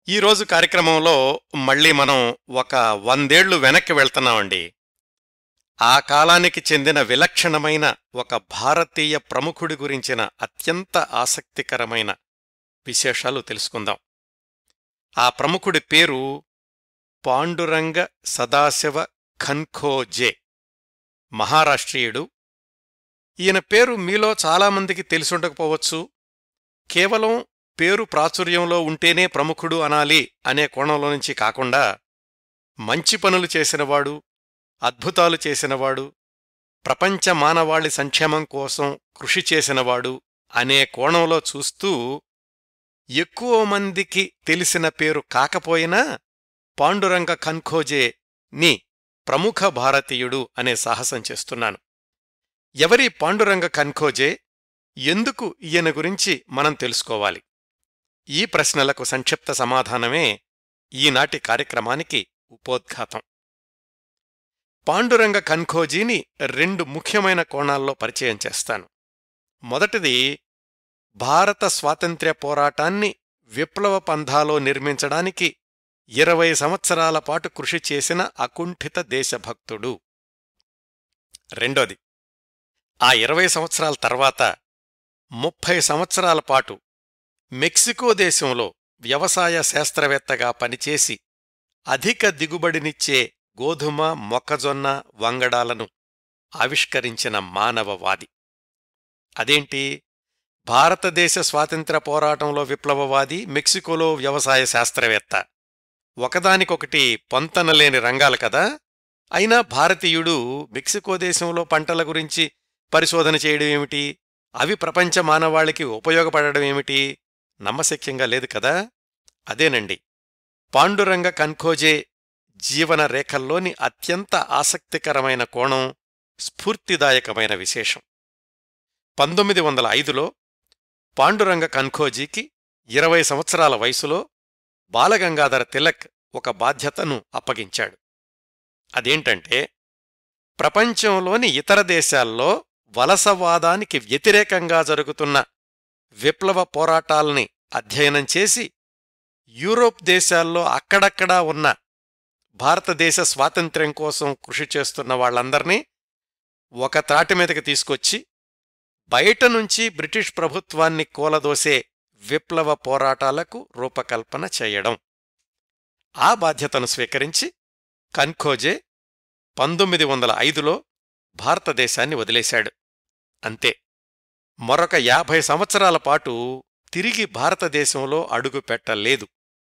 ఈరోజు కార్యక్రమంలో మళ్ళీ మనం ఒక వందేళ్లు వెనక్కి వెళ్తున్నామండి ఆ కాలానికి చెందిన విలక్షణమైన ఒక భారతీయ ప్రముఖుడి గురించిన అత్యంత ఆసక్తికరమైన విశేషాలు తెలుసుకుందాం ఆ ప్రముఖుడి పేరు పాండురంగ సదాశివ ఖన్ఖోజే మహారాష్ట్రీయుడు ఈయన పేరు మీలో చాలామందికి తెలిసుండకపోవచ్చు కేవలం పేరు ప్రాచుర్యంలో ఉంటేనే ప్రముఖుడు అనాలి అనే కోణంలో నుంచి కాకుండా మంచి పనులు చేసినవాడు అద్భుతాలు చేసినవాడు ప్రపంచ మానవాళి సంక్షేమం కోసం కృషి చేసినవాడు అనే కోణంలో చూస్తూ ఎక్కువ మందికి తెలిసిన పేరు కాకపోయినా పాండురంగ ఖన్ఖోజే ని ప్రముఖ భారతీయుడు అనే సాహసం చేస్తున్నాను ఎవరి పాండురంగ ఖన్ఖోజే ఎందుకు ఈయన గురించి మనం తెలుసుకోవాలి ఈ ప్రశ్నలకు సంక్షిప్త సమాధానమే ఈనాటి కార్యక్రమానికి ఉపోద్ఘాతం పాండురంగ ఖన్ఖోజీని రెండు ముఖ్యమైన కోణాల్లో పరిచయం చేస్తాను మొదటిది భారత స్వాతంత్ర్య పోరాటాన్ని విప్లవ పంథాలో నిర్మించడానికి ఇరవై సంవత్సరాల పాటు కృషి చేసిన అకుంఠిత దేశభక్తుడు రెండోది ఆ ఇరవై సంవత్సరాల తర్వాత ముప్పై సంవత్సరాల పాటు మెక్సికో దేశంలో వ్యవసాయ శాస్త్రవేత్తగా పనిచేసి అధిక దిగుబడినిచ్చే గోధుమ మొక్కజొన్న వంగడాలను ఆవిష్కరించిన మానవవాది అదేంటి భారతదేశ స్వాతంత్ర్య పోరాటంలో విప్లవవాది మెక్సికోలో వ్యవసాయ శాస్త్రవేత్త ఒకదానికొకటి పొంతనలేని రంగాలు కదా అయినా భారతీయుడు మెక్సికో దేశంలో పంటల గురించి పరిశోధన చేయడం ఏమిటి అవి ప్రపంచ మానవాళికి ఉపయోగపడడం ఏమిటి నమ్మశక్యంగా లేదు కదా అదేనండి పాండురంగ కన్ఖోజే జీవన రేఖల్లోని అత్యంత ఆసక్తికరమైన కోణం స్ఫూర్తిదాయకమైన విశేషం పంతొమ్మిది వందల ఐదులో పాండురంగ కన్ఖోజీకి ఇరవై సంవత్సరాల వయసులో బాలగంగాధర తిలక్ ఒక బాధ్యతను అప్పగించాడు అదేంటంటే ప్రపంచంలోని ఇతర దేశాల్లో వలసవాదానికి వ్యతిరేకంగా జరుగుతున్న విప్లవ పోరాటాల్ని అధ్యయనం చేసి యూరోప్ దేశాల్లో అక్కడక్కడా ఉన్న భారతదేశ స్వాతంత్ర్యం కోసం కృషి చేస్తున్న వాళ్లందర్నీ ఒక తాటి మీదకి తీసుకొచ్చి బయట నుంచి బ్రిటిష్ ప్రభుత్వాన్ని కూలదోసే విప్లవ పోరాటాలకు రూపకల్పన చేయడం ఆ బాధ్యతను స్వీకరించి కన్ఖోజే పంతొమ్మిది వందల ఐదులో భారతదేశాన్ని వదిలేశాడు అంతే మరొక యాభై సంవత్సరాల పాటు తిరిగి భారతదేశంలో అడుగుపెట్టలేదు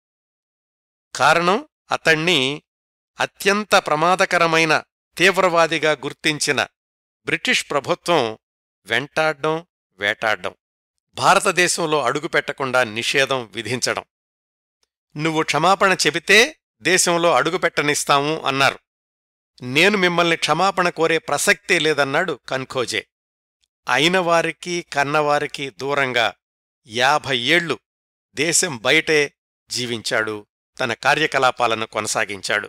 కారణం అతణ్ణి అత్యంత ప్రమాదకరమైన తీవ్రవాదిగా గుర్తించిన బ్రిటిష్ ప్రభుత్వం వెంటాడ్డం వేటాడ్డం భారతదేశంలో అడుగుపెట్టకుండా నిషేధం విధించడం నువ్వు క్షమాపణ చెబితే దేశంలో అడుగుపెట్టనిస్తాము అన్నారు నేను మిమ్మల్ని క్షమాపణ కోరే ప్రసక్తే లేదన్నాడు కన్ఖోజే అయినవారికి కన్నవారికి దూరంగా యాభై ఏళ్లు దేశం బయటే జీవించాడు తన కార్యకలాపాలను కొనసాగించాడు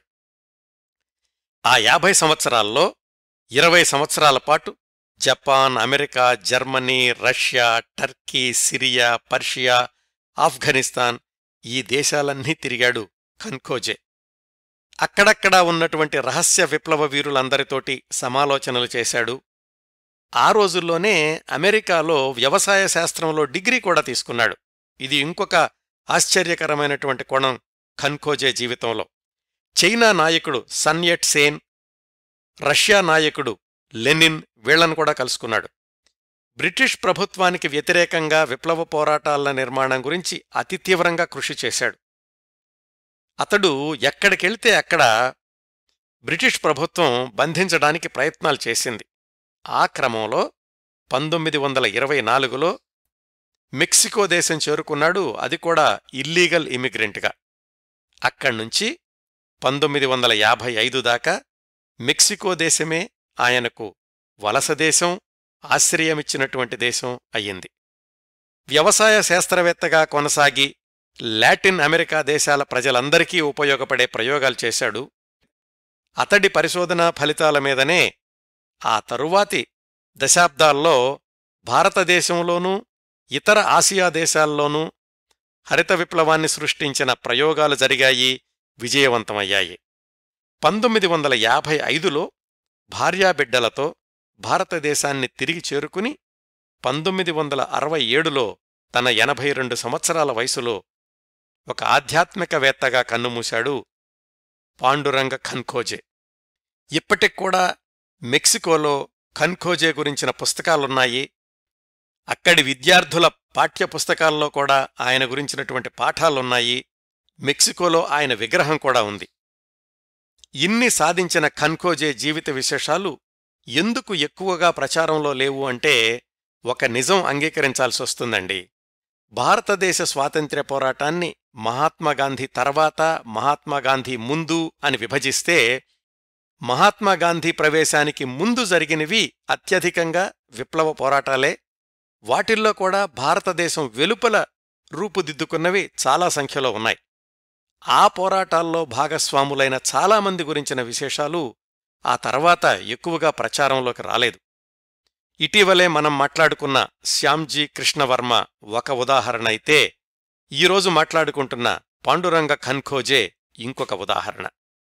ఆ యాభై సంవత్సరాల్లో ఇరవై సంవత్సరాల పాటు Japan America Germany Russia Turkey Syria Persia Afghanistan ఈ దేశాలన్నీ తిరిగాడు ఖన్ఖోజే అక్కడక్కడా ఉన్నటువంటి రహస్య విప్లవ వీరులందరితోటి సమాలోచనలు చేశాడు ఆ రోజుల్లోనే అమెరికాలో వ్యవసాయ శాస్త్రంలో డిగ్రీ కూడా తీసుకున్నాడు ఇది ఇంకొక ఆశ్చర్యకరమైనటువంటి కోణం ఖన్ఖోజే జీవితంలో చైనా నాయకుడు సన్యట్ సేన్ రష్యా నాయకుడు లెనిన్ వీళ్లను కూడా కలుసుకున్నాడు బ్రిటిష్ ప్రభుత్వానికి వ్యతిరేకంగా విప్లవ పోరాటాల నిర్మాణం గురించి అతి తీవ్రంగా కృషి చేశాడు అతడు ఎక్కడికెళ్తే అక్కడ బ్రిటిష్ ప్రభుత్వం బంధించడానికి ప్రయత్నాలు చేసింది ఆ క్రమంలో పంతొమ్మిది వందల ఇరవై నాలుగులో మెక్సికో దేశం చేరుకున్నాడు అది కూడా ఇల్లీగల్ ఇమిగ్రెంట్గా అక్కడ్నుంచి పంతొమ్మిది వందల యాభై ఐదు దాకా మెక్సికో దేశమే ఆయనకు వలస దేశం ఆశ్రయమిచ్చినటువంటి దేశం అయ్యింది వ్యవసాయ శాస్త్రవేత్తగా కొనసాగి లాటిన్ అమెరికా దేశాల ప్రజలందరికీ ఉపయోగపడే ప్రయోగాలు చేశాడు అతడి పరిశోధనా ఫలితాల మీదనే ఆ తరువాతి దశాబ్దాల్లో భారతదేశంలోనూ ఇతర ఆసియా దేశాల్లోనూ హరిత విప్లవాన్ని సృష్టించిన ప్రయోగాలు జరిగాయి విజయవంతమయ్యాయి పంతొమ్మిది వందల యాభై ఐదులో భార్యాబిడ్డలతో భారతదేశాన్ని తిరిగి చేరుకుని పంతొమ్మిది వందల అరవై ఏడులో తన ఎనభై రెండు సంవత్సరాల వయసులో ఒక ఆధ్యాత్మికవేత్తగా కన్నుమూశాడు పాండురంగ ఖన్ఖోజే ఇప్పటిక్కూడా మెక్సికోలో ఖన్ఖోజే గురించిన పుస్తకాలున్నాయి అక్కడి విద్యార్థుల పాఠ్యపుస్తకాల్లో కూడా ఆయన గురించినటువంటి పాఠాలున్నాయి మెక్సికోలో ఆయన విగ్రహం కూడా ఉంది ఇన్ని సాధించిన ఖన్ఖోజే జీవిత విశేషాలు ఎందుకు ఎక్కువగా ప్రచారంలో లేవు అంటే ఒక నిజం అంగీకరించాల్సొస్తుందండి భారతదేశ స్వాతంత్ర్య పోరాటాన్ని మహాత్మాగాంధీ తర్వాత మహాత్మాగాంధీ ముందు అని విభజిస్తే మహాత్మాగాంధీ ప్రవేశానికి ముందు జరిగినవి అత్యధికంగా విప్లవ పోరాటాలే వాటిల్లో కూడా భారతదేశం వెలుపల రూపుదిద్దుకున్నవి చాలా సంఖ్యలో ఉన్నాయి ఆ పోరాటాల్లో భాగస్వాములైన చాలామంది గురించిన విశేషాలు ఆ తర్వాత ఎక్కువగా ప్రచారంలోకి రాలేదు ఇటీవలే మనం మాట్లాడుకున్న శ్యామ్జీ కృష్ణవర్మ ఒక ఉదాహరణ అయితే ఈరోజు మాట్లాడుకుంటున్న పాండురంగ ఖన్ఖోజే ఇంకొక ఉదాహరణ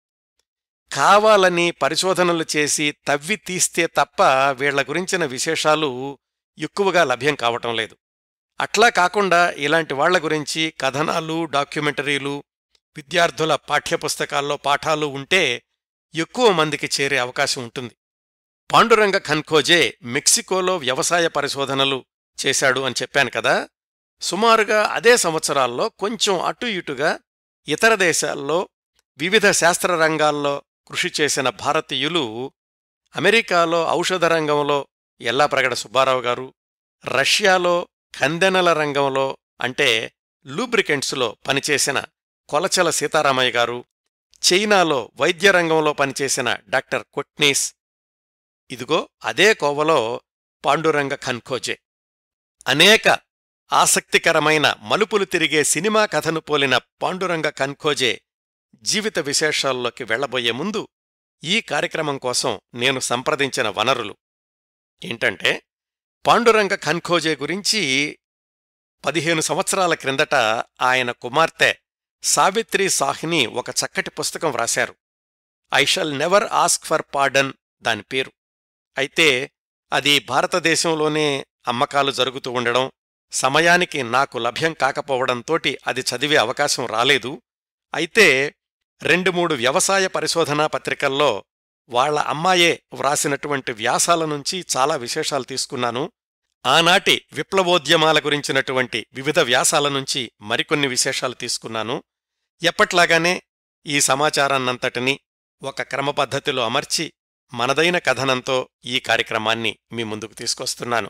కావాలని పరిశోధనలు చేసి తవ్వి తీస్తే తప్ప వీళ్ల గురించిన విశేషాలు ఎక్కువగా లభ్యం కావటం లేదు అట్లా కాకుండా ఇలాంటి వాళ్ల గురించి కథనాలు డాక్యుమెంటరీలు విద్యార్థుల పాఠ్యపుస్తకాల్లో పాఠాలు ఉంటే ఎక్కువ మందికి చేరే అవకాశం ఉంటుంది పాండురంగ ఖన్ఖోజే మెక్సికోలో వ్యవసాయ పరిశోధనలు చేశాడు అని చెప్పాను కదా సుమారుగా అదే సంవత్సరాల్లో కొంచెం అటు ఇటుగా ఇతర దేశాల్లో వివిధ శాస్త్ర రంగాల్లో కృషి చేసిన భారతీయులు అమెరికాలో ఔషధ రంగంలో ఎల్లాప్రగడ సుబ్బారావు గారు రష్యాలో కందెనల రంగంలో అంటే లూబ్రికెంట్స్లో పనిచేసిన కొలచల సీతారామయ్య గారు చైనాలో వైద్య రంగంలో పనిచేసిన డాక్టర్ కొట్నీస్ ఇదిగో అదే కోవలో పాండురంగ ఖన్ఖోజే అనేక ఆసక్తికరమైన మలుపులు తిరిగే సినిమా కథను పోలిన పాండురంగ ఖన్ఖోజే జీవిత విశేషాల్లోకి వెళ్లబోయే ముందు ఈ కార్యక్రమం కోసం నేను సంప్రదించిన వనరులు ఏంటంటే పాండురంగ ఖన్ఖోజే గురించి పదిహేను సంవత్సరాల క్రిందట ఆయన కుమార్తె సావిత్రి సాహ్ని ఒక చక్కటి పుస్తకం వ్రాశారు I shall never ask for pardon దాని పేరు అయితే అది భారతదేశంలోనే అమ్మకాలు జరుగుతూ ఉండడం సమయానికి నాకు లభ్యం కాకపోవడంతోటి అది చదివే అవకాశం రాలేదు అయితే రెండు మూడు వ్యవసాయ పరిశోధనా పత్రికల్లో వాళ్ల అమ్మాయే వ్రాసినటువంటి వ్యాసాల నుంచి చాలా విశేషాలు తీసుకున్నాను ఆనాటి విప్లవోద్యమాల గురించినటువంటి వివిధ వ్యాసాల నుంచి మరికొన్ని విశేషాలు తీసుకున్నాను ఎప్పట్లాగానే ఈ సమాచారాన్నంతటినీ ఒక క్రమపద్ధతిలో అమర్చి మనదైన కథనంతో ఈ కార్యక్రమాన్ని మీ ముందుకు తీసుకొస్తున్నాను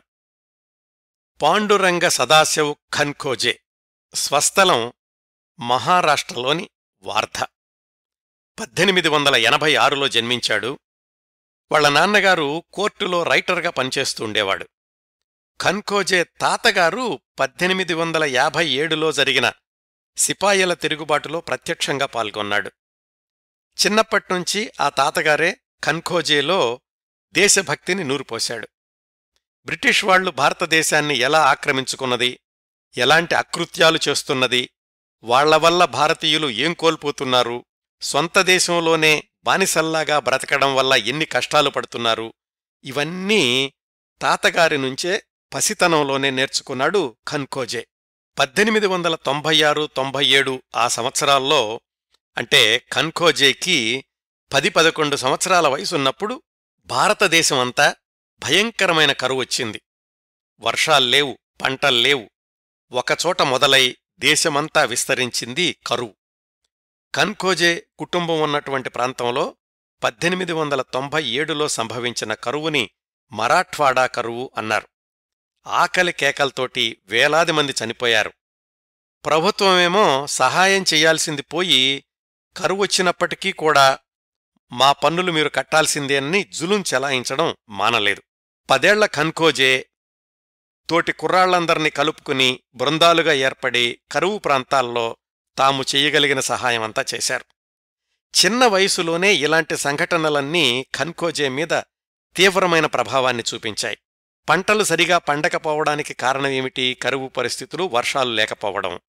పాండురంగ సదాశివ్ ఖన్ఖోజే స్వస్థలం మహారాష్ట్రలోని వార్ధ పద్దెనిమిది వందల ఎనభై ఆరులో జన్మించాడు వాళ్ల నాన్నగారు కోర్టులో రైటర్గా పనిచేస్తుండేవాడు ఖన్ఖోజే తాతగారు పద్దెనిమిది వందల యాభై ఏడులో జరిగిన సిపాయిల తిరుగుబాటులో ప్రత్యక్షంగా పాల్గొన్నాడు చిన్నప్పట్నుంచి ఆ తాతగారే ఖన్ఖోజేలో దేశభక్తిని నూరుపోశాడు బ్రిటిష్ వాళ్లు భారతదేశాన్ని ఎలా ఆక్రమించుకున్నది ఎలాంటి అకృత్యాలు చేస్తున్నది వాళ్ల వల్ల భారతీయులు ఏం కోల్పోతున్నారు సొంత దేశంలోనే బానిసల్లాగా బ్రతకడం వల్ల ఎన్ని కష్టాలు పడుతున్నారు ఇవన్నీ తాతగారి నుంచే పసితనంలోనే నేర్చుకున్నాడు ఖన్ఖోజే పద్దెనిమిది వందల తొంభై ఆరు తొంభై ఏడు ఆ సంవత్సరాల్లో అంటే ఖన్ఖోజేకి పది పదకొండు సంవత్సరాల వయసున్నప్పుడు భారతదేశమంతా భయంకరమైన కరువు వచ్చింది వర్షాల్లేవు పంటల్లేవు ఒకచోట మొదలై దేశమంతా విస్తరించింది కరువు కన్ఖోజే కుటుంబం ఉన్నటువంటి ప్రాంతంలో పద్దెనిమిది వందల తొంభై ఏడులో సంభవించిన కరువుని మరాఠ్వాడా కరువు అన్నారు ఆకలి కేకల్తోటి వేలాది మంది చనిపోయారు ప్రభుత్వమేమో సహాయం చెయ్యాల్సింది పోయి కరువొచ్చినప్పటికీ కూడా మా పన్నులు మీరు కట్టాల్సిందేనని జులుం చెలాయించడం మానలేదు పదేళ్ల ఖన్ఖోజే తోటి కుర్రాళ్లందర్నీ కలుపుకుని బృందాలుగా ఏర్పడి కరువు ప్రాంతాల్లో తాము చెయ్యగలిగిన సహాయమంతా చేశారు చిన్న వయసులోనే ఇలాంటి సంఘటనలన్నీ ఖన్ఖోజే మీద తీవ్రమైన ప్రభావాన్ని చూపించాయి పంటలు సరిగా పండకపోవడానికి కారణమేమిటి కరువు పరిస్థితులు వర్షాలు లేకపోవడం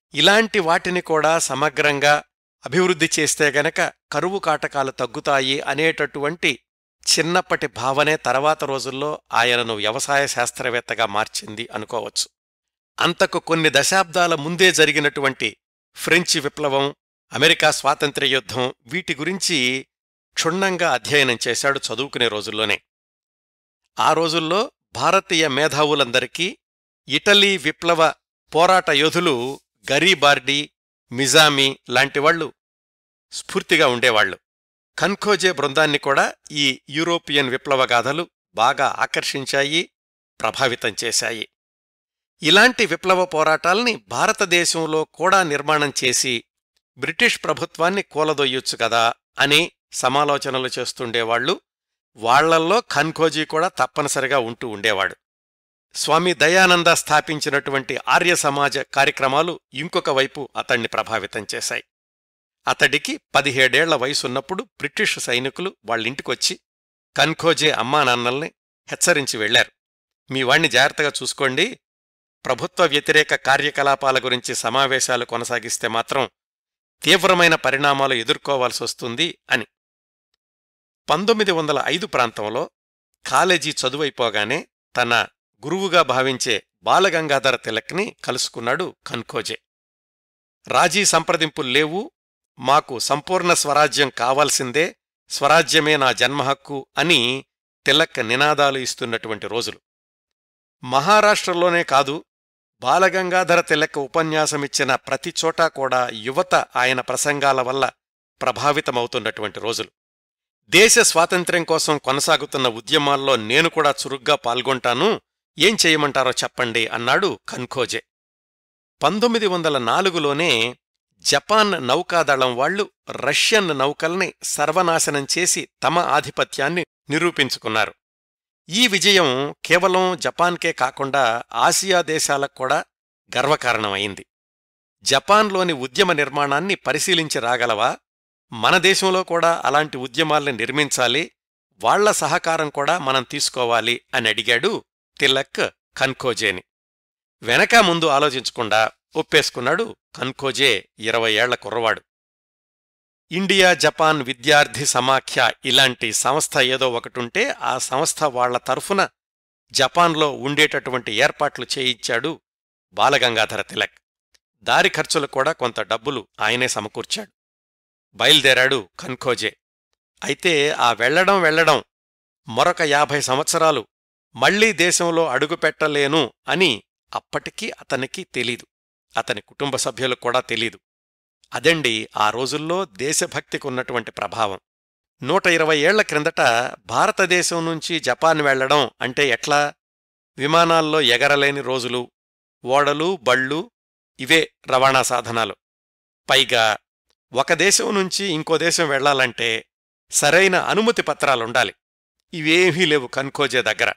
ఇలాంటి వాటిని కూడా సమగ్రంగా అభివృద్ధి చేస్తే గనక కరువు కాటకాలు తగ్గుతాయి అనేటటువంటి చిన్నప్పటి భావనే తర్వాత రోజుల్లో ఆయనను వ్యవసాయ శాస్త్రవేత్తగా మార్చింది అనుకోవచ్చు అంతకు కొన్ని దశాబ్దాల ముందే జరిగినటువంటి ఫ్రెంచి విప్లవం అమెరికా స్వాతంత్ర్య యుద్ధం వీటి గురించి క్షుణ్ణంగా అధ్యయనం చేశాడు చదువుకునే రోజుల్లోనే ఆ రోజుల్లో భారతీయ మేధావులందరికీ ఇటలీ విప్లవ పోరాట యోధులు గరీబార్డీ మిజామి లాంటివాళ్లు స్ఫూర్తిగా ఉండేవాళ్లు ఖన్ఖోజే బృందాన్ని కూడా ఈ యూరోపియన్ విప్లవగాథలు బాగా ఆకర్షించాయి ప్రభావితం చేశాయి ఇలాంటి విప్లవ పోరాటాల్ని భారతదేశంలో కూడా నిర్మాణం చేసి బ్రిటిష్ ప్రభుత్వాన్ని కూలదొయ్యొచ్చు కదా అని సమాలోచనలు చేస్తుండేవాళ్లు వాళ్లల్లో ఖన్ఖోజీ కూడా తప్పనిసరిగా ఉంటూ ఉండేవాడు స్వామి దయానంద స్థాపించినటువంటి ఆర్య సమాజ కార్యక్రమాలు ఇంకొక వైపు అతణ్ణి ప్రభావితం చేశాయి అతడికి పదిహేడేళ్ల వయసున్నప్పుడు బ్రిటిష్ సైనికులు వాళ్ళింటికొచ్చి కన్ఖోజే అమ్మానాన్నల్ని హెచ్చరించి వెళ్లారు మీ వాణ్ణి జాగ్రత్తగా చూసుకోండి ప్రభుత్వ వ్యతిరేక కార్యకలాపాల గురించి సమావేశాలు కొనసాగిస్తే మాత్రం తీవ్రమైన పరిణామాలు ఎదుర్కోవాల్సి వస్తుంది అని పంతొమ్మిది వందల ఐదు ప్రాంతంలో కాలేజీ చదువైపోగానే తన గురువుగా భావించే బాలగంగాధర తిలక్ని కలుసుకున్నాడు కన్ఖోజే రాజీ సంప్రదింపులు లేవు మాకు సంపూర్ణ స్వరాజ్యం కావాల్సిందే స్వరాజ్యమే నా జన్మహక్కు అని తిలక్ నినాదాలు ఇస్తున్నటువంటి రోజులు మహారాష్ట్రలోనే కాదు బాలగంగాధర తిలక్ ఉపన్యాసమిచ్చిన ప్రతి చోటా కూడా యువత ఆయన ప్రసంగాల వల్ల ప్రభావితమవుతున్నటువంటి రోజులు దేశ స్వాతంత్ర్యం కోసం కొనసాగుతున్న ఉద్యమాల్లో నేను కూడా చురుగ్గా పాల్గొంటాను ఏం చేయమంటారో చెప్పండి అన్నాడు కన్ఖోజే పంతొమ్మిది వందల నాలుగులోనే జపాన్ నౌకాదళం వాళ్లు రష్యన్ నౌకల్ని సర్వనాశనం చేసి తమ ఆధిపత్యాన్ని నిరూపించుకున్నారు ఈ విజయం కేవలం జపాన్కే కాకుండా ఆసియా దేశాలకు కూడా గర్వకారణమైంది జపాన్లోని ఉద్యమ నిర్మాణాన్ని పరిశీలించి రాగలవా మన దేశంలో కూడా అలాంటి ఉద్యమాల్ని నిర్మించాలి వాళ్ల సహకారం కూడా మనం తీసుకోవాలి అని అడిగాడు తిలక్ కన్కోజేని వెనక ముందు ఆలోచించకుండా ఒప్పేసుకున్నాడు కన్కోజే ఇరవై ఏళ్ల కుర్రవాడు ఇండియా జపాన్ విద్యార్థి సమాఖ్య ఇలాంటి సంస్థ ఏదో ఒకటుంటే ఆ సంస్థ వాళ్ల తరఫున జపాన్లో ఉండేటటువంటి ఏర్పాట్లు చేయించాడు బాలగంగాధర తిలక్ దారి ఖర్చులు కూడా కొంత డబ్బులు ఆయనే సమకూర్చాడు బయల్దేరాడు కన్ఖోజే అయితే ఆ వెళ్లడం వెళ్లడం మరొక యాభై సంవత్సరాలు మళ్లీ దేశంలో అడుగుపెట్టలేను అని అప్పటికీ అతనికి తెలీదు అతని కుటుంబ సభ్యులకు కూడా తెలీదు అదండి ఆ రోజుల్లో దేశభక్తికి ఉన్నటువంటి ప్రభావం నూట ఇరవై ఏళ్ల క్రిందట భారతదేశం నుంచి జపాన్ వెళ్లడం అంటే ఎట్లా విమానాల్లో ఎగరలేని రోజులు ఓడలు బళ్ళు ఇవే రవాణా సాధనాలు పైగా ఒక దేశం నుంచి ఇంకో దేశం వెళ్లాలంటే సరైన అనుమతి పత్రాలుండాలి ఇవేమీ లేవు కన్కోజే దగ్గర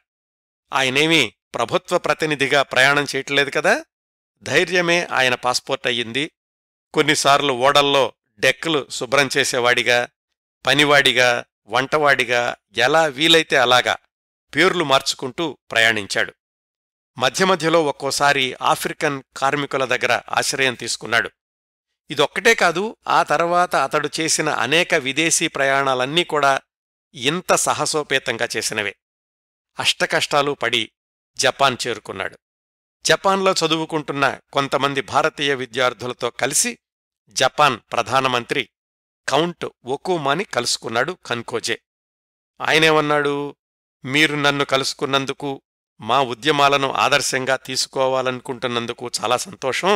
ఆయనేమీ ప్రభుత్వ ప్రతినిధిగా ప్రయాణం చేయట్లేదు కదా ధైర్యమే ఆయన పాస్పోర్ట్ అయ్యింది కొన్నిసార్లు ఓడల్లో డెక్కులు శుభ్రం చేసేవాడిగా పనివాడిగా వంటవాడిగా ఎలా వీలైతే అలాగా పేర్లు మార్చుకుంటూ ప్రయాణించాడు మధ్య మధ్యలో ఒక్కోసారి ఆఫ్రికన్ కార్మికుల దగ్గర ఆశ్రయం తీసుకున్నాడు ఇదొక్కటే కాదు ఆ తర్వాత అతడు చేసిన అనేక విదేశీ ప్రయాణాలన్నీ కూడా ఇంత సాహసోపేతంగా చేసినవే అష్టకష్టాలు పడి జపాన్ చేరుకున్నాడు జపాన్లో చదువుకుంటున్న కొంతమంది భారతీయ విద్యార్థులతో కలిసి జపాన్ ప్రధానమంత్రి కౌంట్ ఒకుమాని కలుసుకున్నాడు కన్కోజే ఆయనేమన్నాడు మీరు నన్ను కలుసుకున్నందుకు మా ఉద్యమాలను ఆదర్శంగా తీసుకోవాలనుకుంటున్నందుకు చాలా సంతోషం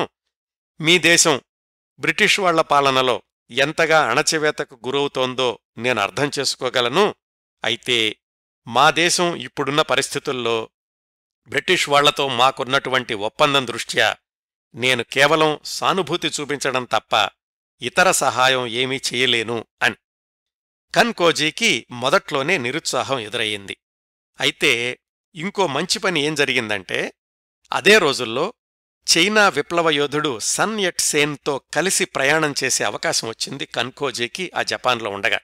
మీ దేశం బ్రిటిష్ వాళ్ల పాలనలో ఎంతగా అణచివేతకు గురవుతోందో నేను అర్థం చేసుకోగలను అయితే మా దేశం ఇప్పుడున్న పరిస్థితుల్లో బ్రిటిష్ వాళ్లతో మాకున్నటువంటి ఒప్పందం దృష్ట్యా నేను కేవలం సానుభూతి చూపించడం తప్ప ఇతర సహాయం ఏమీ చెయ్యలేను అని కన్కోజీకి మొదట్లోనే నిరుత్సాహం ఎదురయ్యింది అయితే ఇంకో మంచి పని ఏం జరిగిందంటే అదే రోజుల్లో చైనా విప్లవ యోధుడు సన్ యట్ సేన్తో కలిసి ప్రయాణం చేసే అవకాశం వచ్చింది కన్కోజీకి ఆ జపాన్లో ఉండగా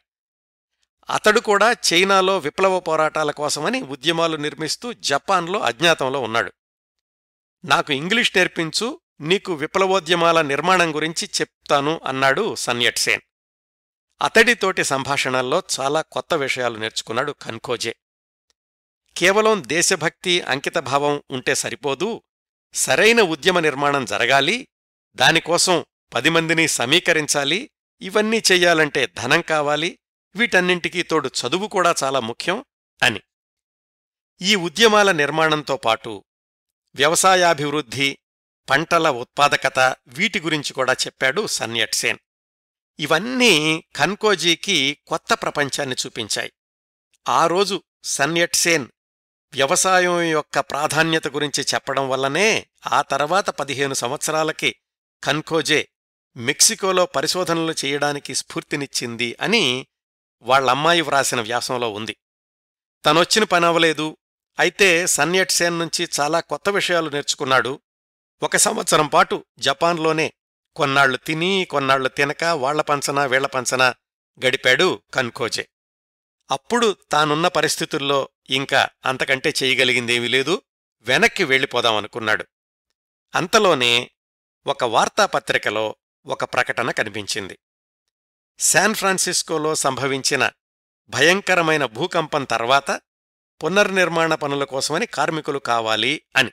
అతడు కూడా చైనాలో విప్లవ పోరాటాల కోసమని ఉద్యమాలు నిర్మిస్తూ జపాన్లో అజ్ఞాతంలో ఉన్నాడు నాకు ఇంగ్లీష్ నేర్పించు నీకు విప్లవోద్యమాల నిర్మాణం గురించి చెప్తాను అన్నాడు సన్యట్సేన్ అతడితోటి సంభాషణల్లో చాలా కొత్త విషయాలు నేర్చుకున్నాడు కన్కోజే కేవలం దేశభక్తి అంకితభావం ఉంటే సరిపోదు సరైన ఉద్యమ నిర్మాణం జరగాలి దానికోసం పది మందిని సమీకరించాలి ఇవన్నీ చెయ్యాలంటే ధనం కావాలి వీటన్నింటికీ తోడు చదువు కూడా చాలా ముఖ్యం అని ఈ ఉద్యమాల నిర్మాణంతో పాటు వ్యవసాయాభివృద్ధి పంటల ఉత్పాదకత వీటి గురించి కూడా చెప్పాడు సన్యట్సేన్ ఇవన్నీ కన్కోజీకి కొత్త ప్రపంచాన్ని చూపించాయి ఆ రోజు సన్యట్సేన్ వ్యవసాయం యొక్క ప్రాధాన్యత గురించి చెప్పడం వల్లనే ఆ తర్వాత పదిహేను సంవత్సరాలకి కన్కోజే మెక్సికోలో పరిశోధనలు చేయడానికి స్ఫూర్తినిచ్చింది అని వాళ్ళమ్మాయి వ్రాసిన వ్యాసంలో ఉంది తనొచ్చిన పనవలేదు అయితే సన్యట్సేన్ నుంచి చాలా కొత్త విషయాలు నేర్చుకున్నాడు ఒక సంవత్సరం పాటు జపాన్లోనే కొన్నాళ్లు తిని కొన్నాళ్లు తినక వాళ్ల పంచన వీళ్ల పంచన గడిపాడు కన్కోజే అప్పుడు తానున్న పరిస్థితుల్లో ఇంకా అంతకంటే చేయగలిగిందేమీ లేదు వెనక్కి వెళ్ళిపోదామనుకున్నాడు అంతలోనే ఒక వార్తాపత్రికలో ఒక ప్రకటన కనిపించింది శాన్ ఫ్రాన్సిస్కోలో సంభవించిన భయంకరమైన భూకంపం తర్వాత పునర్నిర్మాణ పనుల కోసమని కార్మికులు కావాలి అని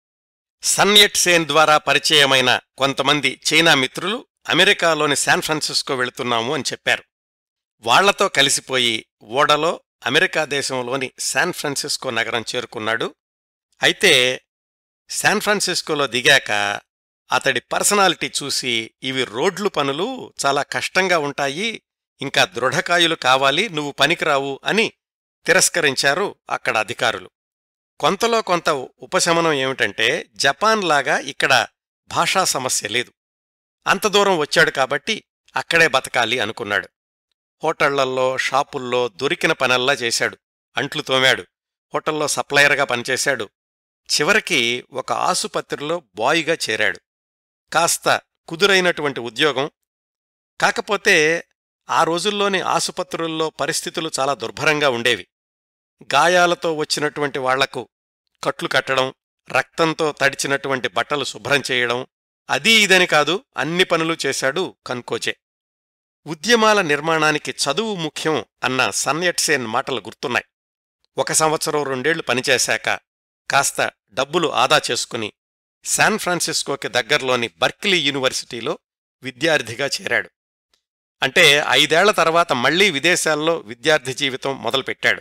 సన్యట్ సేన్ ద్వారా పరిచయమైన కొంతమంది చైనా మిత్రులు అమెరికాలోని శాన్ ఫ్రాన్సిస్కో వెళుతున్నాము అని చెప్పారు వాళ్లతో కలిసిపోయి ఓడలో అమెరికా దేశంలోని శాన్ ఫ్రాన్సిస్కో నగరం చేరుకున్నాడు అయితే శాన్ ఫ్రాన్సిస్కోలో దిగాక అతడి పర్సనాలిటీ చూసి ఇవి రోడ్లు పనులు చాలా కష్టంగా ఉంటాయి ఇంకా దృఢకాయులు కావాలి నువ్వు పనికిరావు అని తిరస్కరించారు అక్కడ అధికారులు కొంతలో కొంత ఉపశమనం ఏమిటంటే జపాన్ లాగా ఇక్కడ భాషా సమస్య లేదు అంత దూరం వచ్చాడు కాబట్టి అక్కడే బతకాలి అనుకున్నాడు హోటళ్లల్లో షాపుల్లో దొరికిన పనల్లా చేశాడు అంట్లు తోమాడు హోటల్లో సప్లయర్గా పనిచేశాడు చివరికి ఒక ఆసుపత్రిలో బాయ్గా చేరాడు కాస్త కుదురైనటువంటి ఉద్యోగం కాకపోతే ఆ రోజుల్లోని ఆసుపత్రుల్లో పరిస్థితులు చాలా దుర్భరంగా ఉండేవి గాయాలతో వచ్చినటువంటి వాళ్లకు కట్లు కట్టడం రక్తంతో తడిచినటువంటి బట్టలు శుభ్రం చేయడం అదీ ఇదని కాదు అన్ని పనులు చేశాడు కన్కోచే ఉద్యమాల నిర్మాణానికి చదువు ముఖ్యం అన్న సన్యట్సేన్ మాటలు గుర్తున్నాయి ఒక సంవత్సరం రెండేళ్లు పనిచేశాక కాస్త డబ్బులు ఆదా చేసుకుని శాన్ ఫ్రాన్సిస్కోకి దగ్గర్లోని బర్క్లీ యూనివర్సిటీలో విద్యార్థిగా చేరాడు అంటే ఐదేళ్ల తర్వాత మళ్లీ విదేశాల్లో విద్యార్థి జీవితం మొదలుపెట్టాడు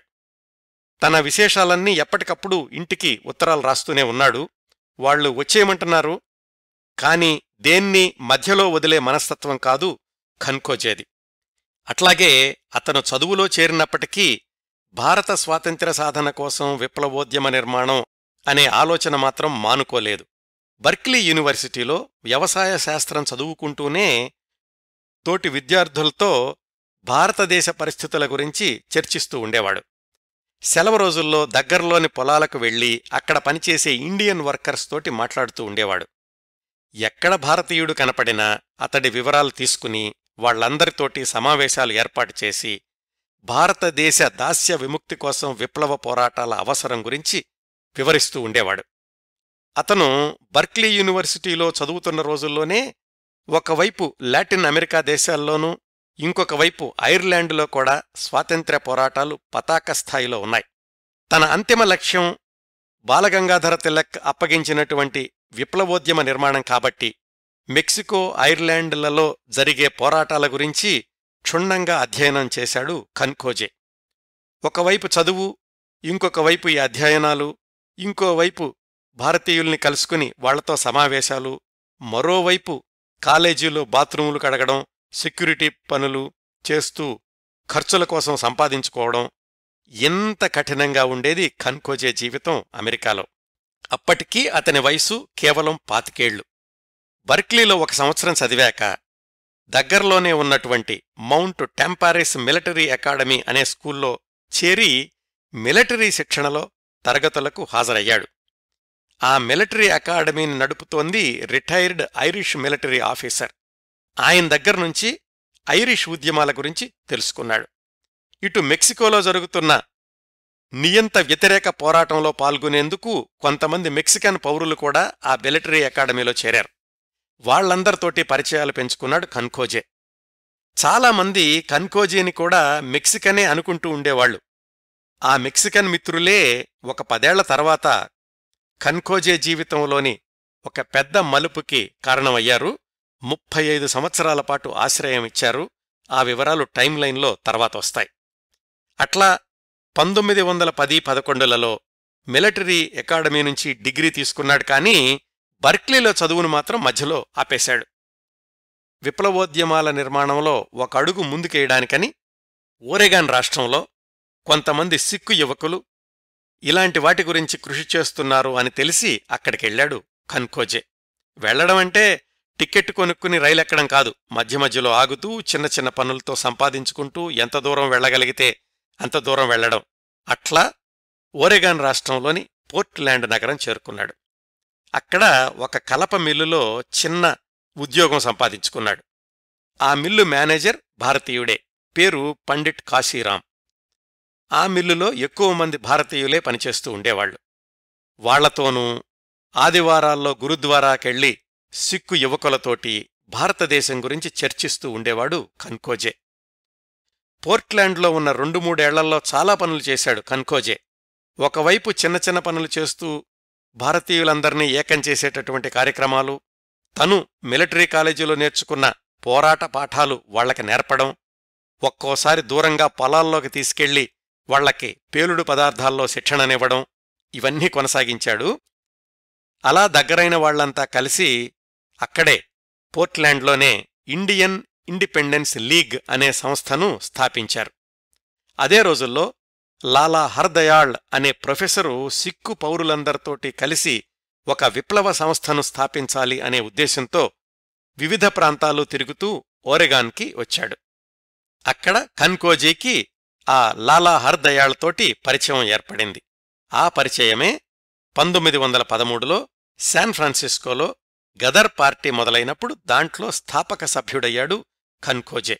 తన విశేషాలన్నీ ఎప్పటికప్పుడు ఇంటికి ఉత్తరాలు రాస్తూనే ఉన్నాడు వాళ్లు వచ్చేయమంటున్నారు కాని దేన్ని మధ్యలో వదిలే మనస్తత్వం కాదు ఖన్కోజేది అట్లాగే అతను చదువులో చేరినప్పటికీ భారత స్వాతంత్ర్య సాధన కోసం విప్లవోద్యమ నిర్మాణం అనే ఆలోచన మాత్రం మానుకోలేదు బర్క్లీ యూనివర్సిటీలో వ్యవసాయ శాస్త్రం చదువుకుంటూనే తోటి విద్యార్థులతో భారతదేశ పరిస్థితుల గురించి చర్చిస్తూ ఉండేవాడు సెలవు రోజుల్లో దగ్గర్లోని పొలాలకు వెళ్లి అక్కడ పనిచేసే ఇండియన్ వర్కర్స్ తోటి మాట్లాడుతూ ఉండేవాడు ఎక్కడ భారతీయుడు కనపడినా అతడి వివరాలు తీసుకుని వాళ్లందరితోటి సమావేశాలు ఏర్పాటు చేసి భారతదేశ దాస్య విముక్తి కోసం విప్లవ పోరాటాల అవసరం గురించి వివరిస్తూ ఉండేవాడు అతను బర్క్లీ యూనివర్సిటీలో చదువుతున్న రోజుల్లోనే ఒకవైపు లాటిన్ అమెరికా దేశాల్లోనూ ఇంకొక వైపు ఐర్లాండులో కూడా స్వాతంత్ర్య పోరాటాలు పతాక స్థాయిలో ఉన్నాయి తన అంతిమ లక్ష్యం బాలగంగాధర తిలక్ అప్పగించినటువంటి విప్లవోద్యమ నిర్మాణం కాబట్టి మెక్సికో ఐర్లాండ్లలో జరిగే పోరాటాల గురించి క్షుణ్ణంగా అధ్యయనం చేశాడు ఖన్కోజే ఒకవైపు చదువు ఇంకొక వైపు ఈ అధ్యయనాలు ఇంకోవైపు భారతీయుల్ని కలుసుకుని వాళ్లతో సమావేశాలు మరోవైపు కాలేజీలో బాత్రూములు కడగడం సెక్యూరిటీ పనులు చేస్తూ ఖర్చుల కోసం సంపాదించుకోవడం ఎంత కఠినంగా ఉండేది ఖన్కోజే జీవితం అమెరికాలో అప్పటికీ అతని వయసు కేవలం పాతికేళ్లు బర్క్లీలో ఒక సంవత్సరం చదివాక దగ్గర్లోనే ఉన్నటువంటి మౌంట్ టెంపారిస్ మిలిటరీ అకాడమీ అనే స్కూల్లో చేరి మిలిటరీ శిక్షణలో తరగతులకు హాజరయ్యాడు ఆ మిలిటరీ అకాడమీని నడుపుతోంది రిటైర్డ్ ఐరిష్ మిలిటరీ ఆఫీసర్ ఆయన దగ్గర్నుంచి ఐరిష్ ఉద్యమాల గురించి తెలుసుకున్నాడు ఇటు మెక్సికోలో జరుగుతున్న నియంత వ్యతిరేక పోరాటంలో పాల్గొనేందుకు కొంతమంది మెక్సికన్ పౌరులు కూడా ఆ మిలిటరీ అకాడమీలో చేరారు వాళ్లందరితోటి పరిచయాలు పెంచుకున్నాడు కన్కోజే చాలామంది కన్కోజేని కూడా మెక్సికనే అనుకుంటూ ఉండేవాళ్లు ఆ మెక్సికన్ మిత్రులే ఒక పదేళ్ల తర్వాత కన్కోజే జీవితంలోని ఒక పెద్ద మలుపుకి కారణమయ్యారు ముప్పై ఐదు సంవత్సరాల పాటు ఆశ్రయం ఇచ్చారు ఆ వివరాలు టైం లైన్లో తర్వాత వస్తాయి అట్లా పంతొమ్మిది వందల పది పదకొండులలో మిలిటరీ అకాడమీ నుంచి డిగ్రీ తీసుకున్నాడు కానీ బర్క్లీలో చదువును మాత్రం మధ్యలో ఆపేశాడు విప్లవోద్యమాల నిర్మాణంలో ఒక అడుగు ముందుకేయడానికని ఓరెగాన్ రాష్ట్రంలో కొంతమంది సిక్కు యువకులు ఇలాంటి వాటి గురించి కృషి చేస్తున్నారు అని తెలిసి అక్కడికెళ్లాడు ఖన్కోజే వెళ్లడం అంటే టికెట్ కొనుక్కుని రైలెక్కడం కాదు మధ్య మధ్యలో ఆగుతూ చిన్న చిన్న పనులతో సంపాదించుకుంటూ ఎంత దూరం వెళ్లగలిగితే అంత దూరం వెళ్లడం అట్లా ఓరెగాన్ రాష్ట్రంలోని పోర్ట్లాండ్ నగరం చేరుకున్నాడు అక్కడ ఒక కలప మిల్లులో చిన్న ఉద్యోగం సంపాదించుకున్నాడు ఆ మిల్లు మేనేజర్ భారతీయుడే పేరు పండిట్ కాశీరాం ఆ మిల్లులో ఎక్కువ మంది భారతీయులే పనిచేస్తూ ఉండేవాళ్లు వాళ్లతోనూ ఆదివారాల్లో గురుద్వారాకెళ్లి సిక్కు యువకులతోటి భారతదేశం గురించి చర్చిస్తూ ఉండేవాడు కన్కోజే పోర్ట్లాండ్లో ఉన్న రెండు మూడేళ్లలో చాలా పనులు చేశాడు కన్కోజే ఒకవైపు చిన్న చిన్న పనులు చేస్తూ భారతీయులందర్నీ ఏకం చేసేటటువంటి కార్యక్రమాలు తను మిలిటరీ కాలేజీలో నేర్చుకున్న పోరాట పాఠాలు వాళ్లకి నేర్పడం ఒక్కోసారి దూరంగా పొలాల్లోకి తీసుకెళ్లి వాళ్లకి పేలుడు పదార్థాల్లో శిక్షణనివ్వడం ఇవన్నీ కొనసాగించాడు అలా దగ్గరైన వాళ్లంతా కలిసి అక్కడే పోర్ట్లాండ్లోనే ఇండియన్ ఇండిపెండెన్స్ లీగ్ అనే సంస్థను స్థాపించారు అదే రోజుల్లో లాలా హర్దయాళ్ అనే ప్రొఫెసరు సిక్కు పౌరులందరితోటి కలిసి ఒక విప్లవ సంస్థను స్థాపించాలి అనే ఉద్దేశంతో వివిధ ప్రాంతాలు తిరుగుతూ ఓరెగాన్కి వచ్చాడు అక్కడ కన్కోజీకి ఆ లాలా హర్దయాళ్తోటి పరిచయం ఏర్పడింది ఆ పరిచయమే పంతొమ్మిది వందల పదమూడులో శాన్ ఫ్రాన్సిస్కోలో గదర్ పార్టీ మొదలైనప్పుడు దాంట్లో స్థాపక సభ్యుడయ్యాడు ఖన్కోజే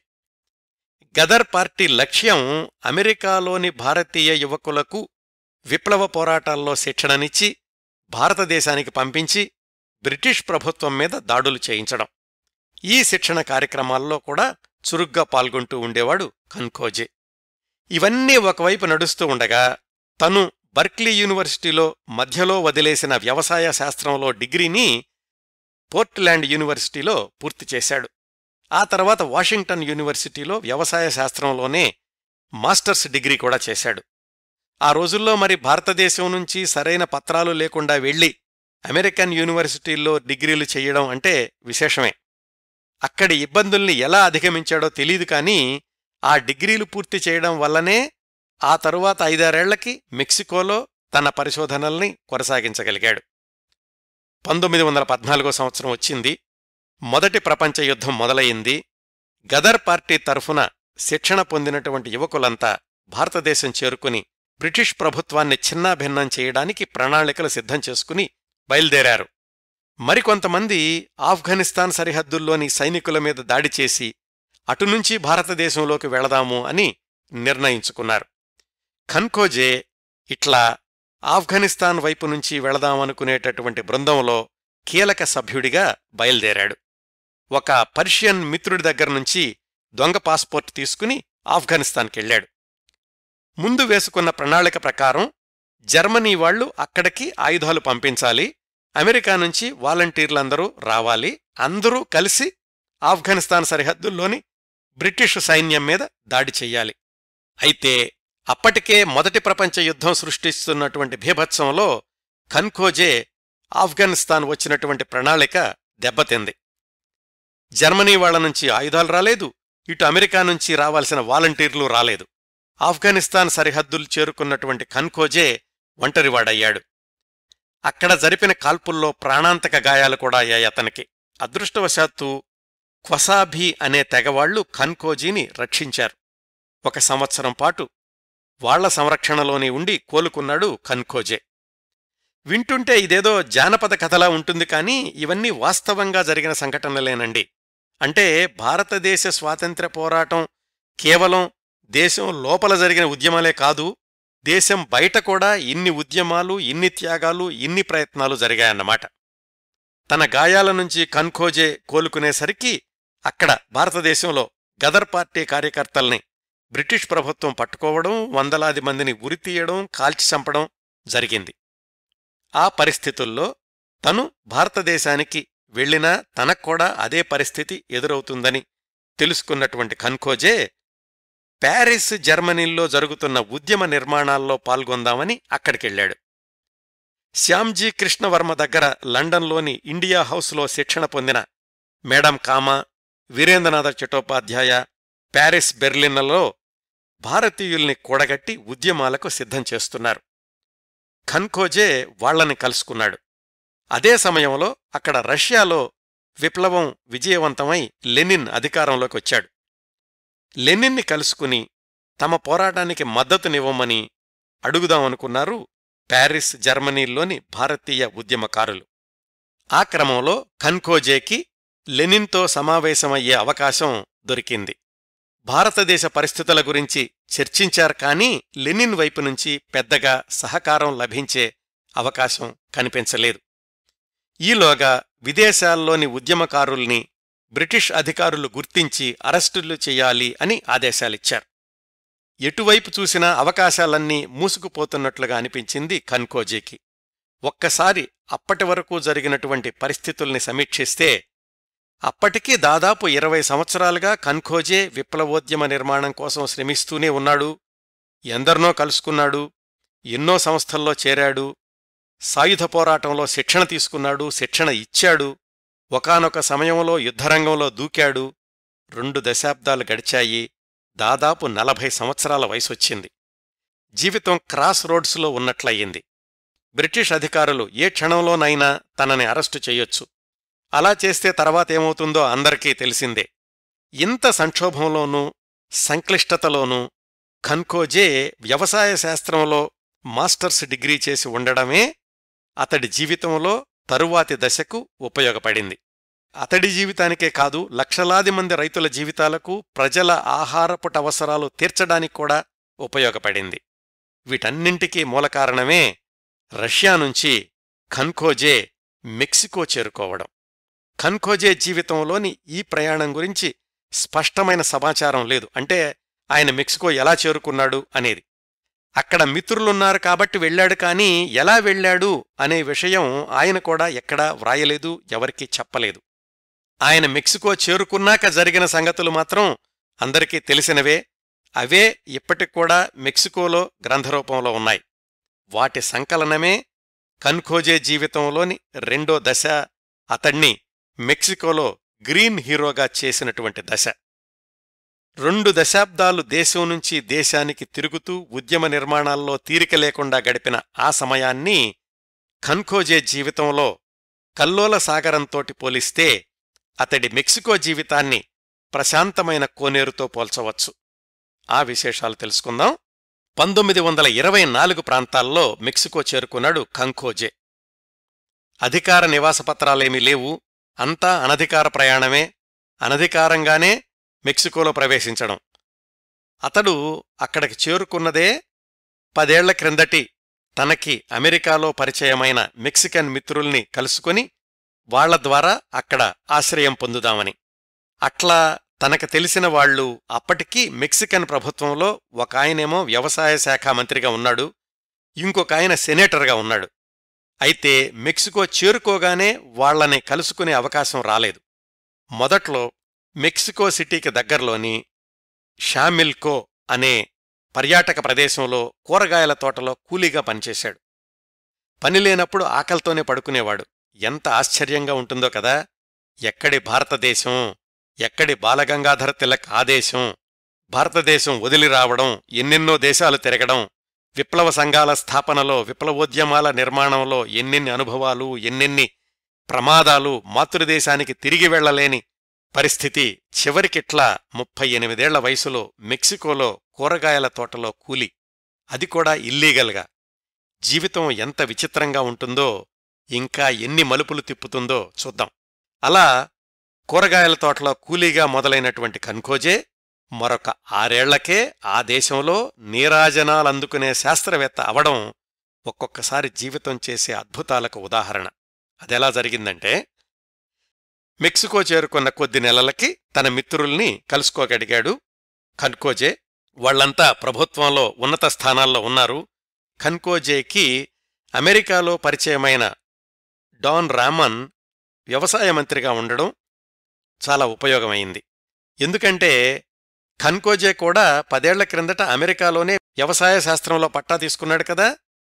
గదర్ పార్టీ లక్ష్యం అమెరికాలోని భారతీయ యువకులకు విప్లవ పోరాటాల్లో శిక్షణనిచ్చి భారతదేశానికి పంపించి బ్రిటిష్ ప్రభుత్వం మీద దాడులు చేయించడం ఈ శిక్షణ కార్యక్రమాల్లో కూడా చురుగ్గా పాల్గొంటూ ఉండేవాడు ఖన్కోజే ఇవన్నీ ఒకవైపు నడుస్తూ ఉండగా తను బర్క్లీ యూనివర్సిటీలో మధ్యలో వదిలేసిన వ్యవసాయ శాస్త్రంలో డిగ్రీని పోర్ట్లాండ్ యూనివర్సిటీలో పూర్తి చేశాడు ఆ తర్వాత వాషింగ్టన్ యూనివర్సిటీలో వ్యవసాయ శాస్త్రంలోనే మాస్టర్స్ డిగ్రీ కూడా చేశాడు ఆ రోజుల్లో మరి భారతదేశం నుంచి సరైన పత్రాలు లేకుండా వెళ్లి అమెరికన్ యూనివర్సిటీల్లో డిగ్రీలు చెయ్యడం అంటే విశేషమే అక్కడి ఇబ్బందుల్ని ఎలా అధిగమించాడో తెలీదు కానీ ఆ డిగ్రీలు పూర్తి చేయడం వల్లనే ఆ తరువాత ఐదారేళ్లకి మెక్సికోలో తన పరిశోధనల్ని కొనసాగించగలిగాడు పంతొమ్మిది వందల పద్నాలుగో సంవత్సరం వచ్చింది మొదటి ప్రపంచ యుద్ధం మొదలయింది గదర్ పార్టీ తరఫున శిక్షణ పొందినటువంటి యువకులంతా భారతదేశం చేరుకుని బ్రిటిష్ ప్రభుత్వాన్ని చిన్నాభిన్నం చేయడానికి ప్రణాళికలు సిద్ధం చేసుకుని బయల్దేరారు మరికొంతమంది ఆఫ్ఘనిస్తాన్ సరిహద్దుల్లోని సైనికుల మీద దాడి చేసి అటునుంచి భారతదేశంలోకి వెళదాము అని నిర్ణయించుకున్నారు ఖన్కోజే ఇట్లా ఆఫ్ఘనిస్తాన్ వైపు నుంచి వెళదామనుకునేటటువంటి బృందంలో కీలక సభ్యుడిగా బయల్దేరాడు ఒక పర్షియన్ మిత్రుడి దగ్గర్నుంచి దొంగ పాస్పోర్ట్ తీసుకుని ఆఫ్ఘనిస్తాన్కెళ్లాడు ముందు వేసుకున్న ప్రణాళిక ప్రకారం జర్మనీ వాళ్లు అక్కడికి ఆయుధాలు పంపించాలి అమెరికా నుంచి వాలంటీర్లందరూ రావాలి అందరూ కలిసి ఆఫ్ఘనిస్తాన్ సరిహద్దుల్లోని బ్రిటిష్ సైన్యం మీద దాడి చెయ్యాలి అయితే అప్పటికే మొదటి ప్రపంచ యుద్ధం సృష్టిస్తున్నటువంటి భీభత్సంలో ఖన్ఖోజే ఆఫ్ఘనిస్తాన్ వచ్చినటువంటి ప్రణాళిక దెబ్బతింది జర్మనీ వాళ్ల నుంచి ఆయుధాలు రాలేదు ఇటు అమెరికా నుంచి రావాల్సిన వాలంటీర్లు రాలేదు ఆఫ్ఘనిస్తాన్ సరిహద్దులు చేరుకున్నటువంటి ఖన్ఖోజే ఒంటరివాడయ్యాడు అక్కడ జరిపిన కాల్పుల్లో ప్రాణాంతక గాయాలు కూడా అయ్యాయి అతనికి అదృష్టవశాత్తు క్వసాభీ అనే తెగవాళ్లు ఖన్కోజీని రక్షించారు ఒక సంవత్సరం పాటు వాళ్ల సంరక్షణలోనే ఉండి కోలుకున్నాడు ఖన్కోజే వింటుంటే ఇదేదో జానపద కథలా ఉంటుంది కానీ ఇవన్నీ వాస్తవంగా జరిగిన సంఘటనలేనండి అంటే భారతదేశ స్వాతంత్ర్య పోరాటం కేవలం దేశం లోపల జరిగిన ఉద్యమాలే కాదు దేశం బయట కూడా ఇన్ని ఉద్యమాలు ఇన్ని త్యాగాలు ఇన్ని ప్రయత్నాలు జరిగాయన్నమాట తన గాయాల నుంచి కన్ఖోజే కోలుకునేసరికి అక్కడ భారతదేశంలో గదర్ పార్టీ కార్యకర్తల్ని బ్రిటిష్ ప్రభుత్వం పట్టుకోవడం వందలాది మందిని ఉరితీయడం కాల్చి చంపడం జరిగింది ఆ పరిస్థితుల్లో తను భారతదేశానికి వెళ్ళినా తనక్కూడా అదే పరిస్థితి ఎదురవుతుందని తెలుసుకున్నటువంటి కన్ఖోజే ప్యారిస్ జర్మనీల్లో జరుగుతున్న ఉద్యమ నిర్మాణాల్లో పాల్గొందామని అక్కడికెళ్ళాడు శ్యామ్జీ కృష్ణవర్మ దగ్గర లండన్లోని ఇండియా హౌస్లో శిక్షణ పొందిన మేడం కామా వీరేంద్రనాథ చటోపాధ్యాయ ప్యారిస్ బెర్లిన్లలో భారతీయుల్ని కూడగట్టి ఉద్యమాలకు సిద్ధం చేస్తున్నారు ఖన్ఖోజే వాళ్లని కలుసుకున్నాడు అదే సమయంలో అక్కడ రష్యాలో విప్లవం విజయవంతమై లెనిన్ అధికారంలోకి వచ్చాడు లెనిన్ని కలుసుకుని తమ పోరాటానికి మద్దతునివ్వమని అడుగుదామనుకున్నారు ప్యారిస్ జర్మనీల్లోని భారతీయ ఉద్యమకారులు ఆ క్రమంలో ఖన్ఖోజేకి లెనిన్తో సమావేశమయ్యే అవకాశం దొరికింది భారతదేశ పరిస్థితుల గురించి చర్చించారు కానీ లెనిన్ వైపు నుంచి పెద్దగా సహకారం లభించే అవకాశం కనిపించలేదు ఈలోగా విదేశాల్లోని ఉద్యమకారుల్ని బ్రిటిష్ అధికారులు గుర్తించి అరెస్టులు చెయ్యాలి అని ఆదేశాలిచ్చారు ఎటువైపు చూసినా అవకాశాలన్నీ మూసుకుపోతున్నట్లుగా అనిపించింది ఖన్కోజీకి ఒక్కసారి అప్పటి వరకు జరిగినటువంటి పరిస్థితుల్ని సమీక్షిస్తే అప్పటికీ దాదాపు ఇరవై సంవత్సరాలుగా కన్ఖోజే విప్లవోద్యమ నిర్మాణం కోసం శ్రమిస్తూనే ఉన్నాడు ఎందరినో కలుసుకున్నాడు ఎన్నో సంస్థల్లో చేరాడు సాయుధ పోరాటంలో శిక్షణ తీసుకున్నాడు శిక్షణ ఇచ్చాడు ఒకానొక సమయంలో యుద్ధరంగంలో దూకాడు రెండు దశాబ్దాలు గడిచాయి దాదాపు నలభై సంవత్సరాల వయసొచ్చింది జీవితం క్రాస్ రోడ్స్లో ఉన్నట్లయింది బ్రిటిష్ అధికారులు ఏ క్షణంలోనైనా తనని అరెస్టు చెయ్యొచ్చు అలా చేస్తే తర్వాతేమవుతుందో అందరికీ తెలిసిందే ఇంత సంక్షోభంలోనూ సంక్లిష్టతలోనూ ఖన్కోజే వ్యవసాయ శాస్త్రంలో మాస్టర్స్ డిగ్రీ చేసి ఉండడమే అతడి జీవితంలో తరువాతి దశకు ఉపయోగపడింది అతడి జీవితానికే కాదు లక్షలాది మంది రైతుల జీవితాలకు ప్రజల ఆహారపుటవసరాలు తీర్చడానికి కూడా ఉపయోగపడింది వీటన్నింటికీ మూలకారణమే రష్యా నుంచి ఖన్ఖోజే మెక్సికో చేరుకోవడం ఖన్ఖోజే జీవితంలోని ఈ ప్రయాణం గురించి స్పష్టమైన సమాచారం లేదు అంటే ఆయన మెక్సికో ఎలా చేరుకున్నాడు అనేది అక్కడ మిత్రులున్నారు కాబట్టి వెళ్ళాడు కానీ ఎలా వెళ్ళాడు అనే విషయం ఆయన కూడా ఎక్కడా వ్రాయలేదు ఎవరికీ చెప్పలేదు ఆయన మెక్సికో చేరుకున్నాక జరిగిన సంగతులు మాత్రం అందరికీ తెలిసినవే అవే ఇప్పటికూడా మెక్సికోలో గ్రంథరూపంలో ఉన్నాయి వాటి సంకలనమే కన్ఖోజే జీవితంలోని రెండో దశ అతణ్ణి మెక్సికోలో గ్రీన్ హీరోగా చేసినటువంటి దశ రెండు దశాబ్దాలు దేశం నుంచి దేశానికి తిరుగుతూ ఉద్యమ నిర్మాణాల్లో తీరిక లేకుండా గడిపిన ఆ సమయాన్ని ఖన్ఖోజే జీవితంలో కల్లోల సాగరంతోటి పోలిస్తే అతడి మెక్సికో జీవితాన్ని ప్రశాంతమైన కోనేరుతో పోల్చవచ్చు ఆ విశేషాలు తెలుసుకుందాం పంతొమ్మిది వందల ఇరవై నాలుగు ప్రాంతాల్లో మెక్సికో చేరుకున్నాడు ఖంఖోజే అధికార నివాసపత్రాలేమీ లేవు అంతా అనధికార ప్రయాణమే అనధికారంగానే మెక్సికోలో ప్రవేశించడం అతడు అక్కడికి చేరుకున్నదే పదేళ్ల క్రిందటి తనకి అమెరికాలో పరిచయమైన మెక్సికన్ మిత్రుల్ని కలుసుకుని వాళ్ల ద్వారా అక్కడ ఆశ్రయం పొందుదామని అట్లా తనకు తెలిసిన వాళ్లు అప్పటికీ మెక్సికన్ ప్రభుత్వంలో ఒక ఆయనేమో వ్యవసాయ శాఖ మంత్రిగా ఉన్నాడు ఇంకొక ఆయన సెనేటర్గా ఉన్నాడు అయితే మెక్సికో చేరుకోగానే వాళ్లని కలుసుకునే అవకాశం రాలేదు మొదట్లో మెక్సికో సిటీకి దగ్గర్లోని షామిల్కో అనే పర్యాటక ప్రదేశంలో కూరగాయల తోటలో కూలీగా పనిచేశాడు పని లేనప్పుడు ఆకలితోనే పడుకునేవాడు ఎంత ఆశ్చర్యంగా ఉంటుందో కదా ఎక్కడి భారతదేశం ఎక్కడి బాలగంగాధర తిలక్ ఆదేశం భారతదేశం వదిలి రావడం ఎన్నెన్నో దేశాలు తిరగడం విప్లవ సంఘాల స్థాపనలో విప్లవోద్యమాల నిర్మాణంలో ఎన్నెన్ని అనుభవాలు ఎన్నెన్ని ప్రమాదాలు మాతృదేశానికి తిరిగి వెళ్లలేని పరిస్థితి చివరికిట్లా ముప్పై ఎనిమిదేళ్ల వయసులో మెక్సికోలో కూరగాయల తోటలో కూలి అది కూడా ఇల్లీగల్గా జీవితం ఎంత విచిత్రంగా ఉంటుందో ఇంకా ఎన్ని మలుపులు తిప్పుతుందో చూద్దాం అలా కూరగాయల తోటలో కూలీగా మొదలైనటువంటి కన్కోజే మరొక ఆరేళ్లకే ఆ దేశంలో నీరాజనాలందుకునే శాస్త్రవేత్త అవడం ఒక్కొక్కసారి జీవితం చేసే అద్భుతాలకు ఉదాహరణ అదెలా జరిగిందంటే మెక్సికో చేరుకున్న కొద్ది నెలలకి తన మిత్రుల్ని కలుసుకోగలిగాడు ఖన్కోజే వాళ్లంతా ప్రభుత్వంలో ఉన్నత స్థానాల్లో ఉన్నారు ఖన్కోజేకి అమెరికాలో పరిచయమైన డాన్ రామన్ వ్యవసాయ మంత్రిగా ఉండడం చాలా ఉపయోగమైంది ఎందుకంటే ఖన్కోజే కూడా పదేళ్ల క్రిందట అమెరికాలోనే వ్యవసాయ శాస్త్రంలో పట్టా తీసుకున్నాడు కదా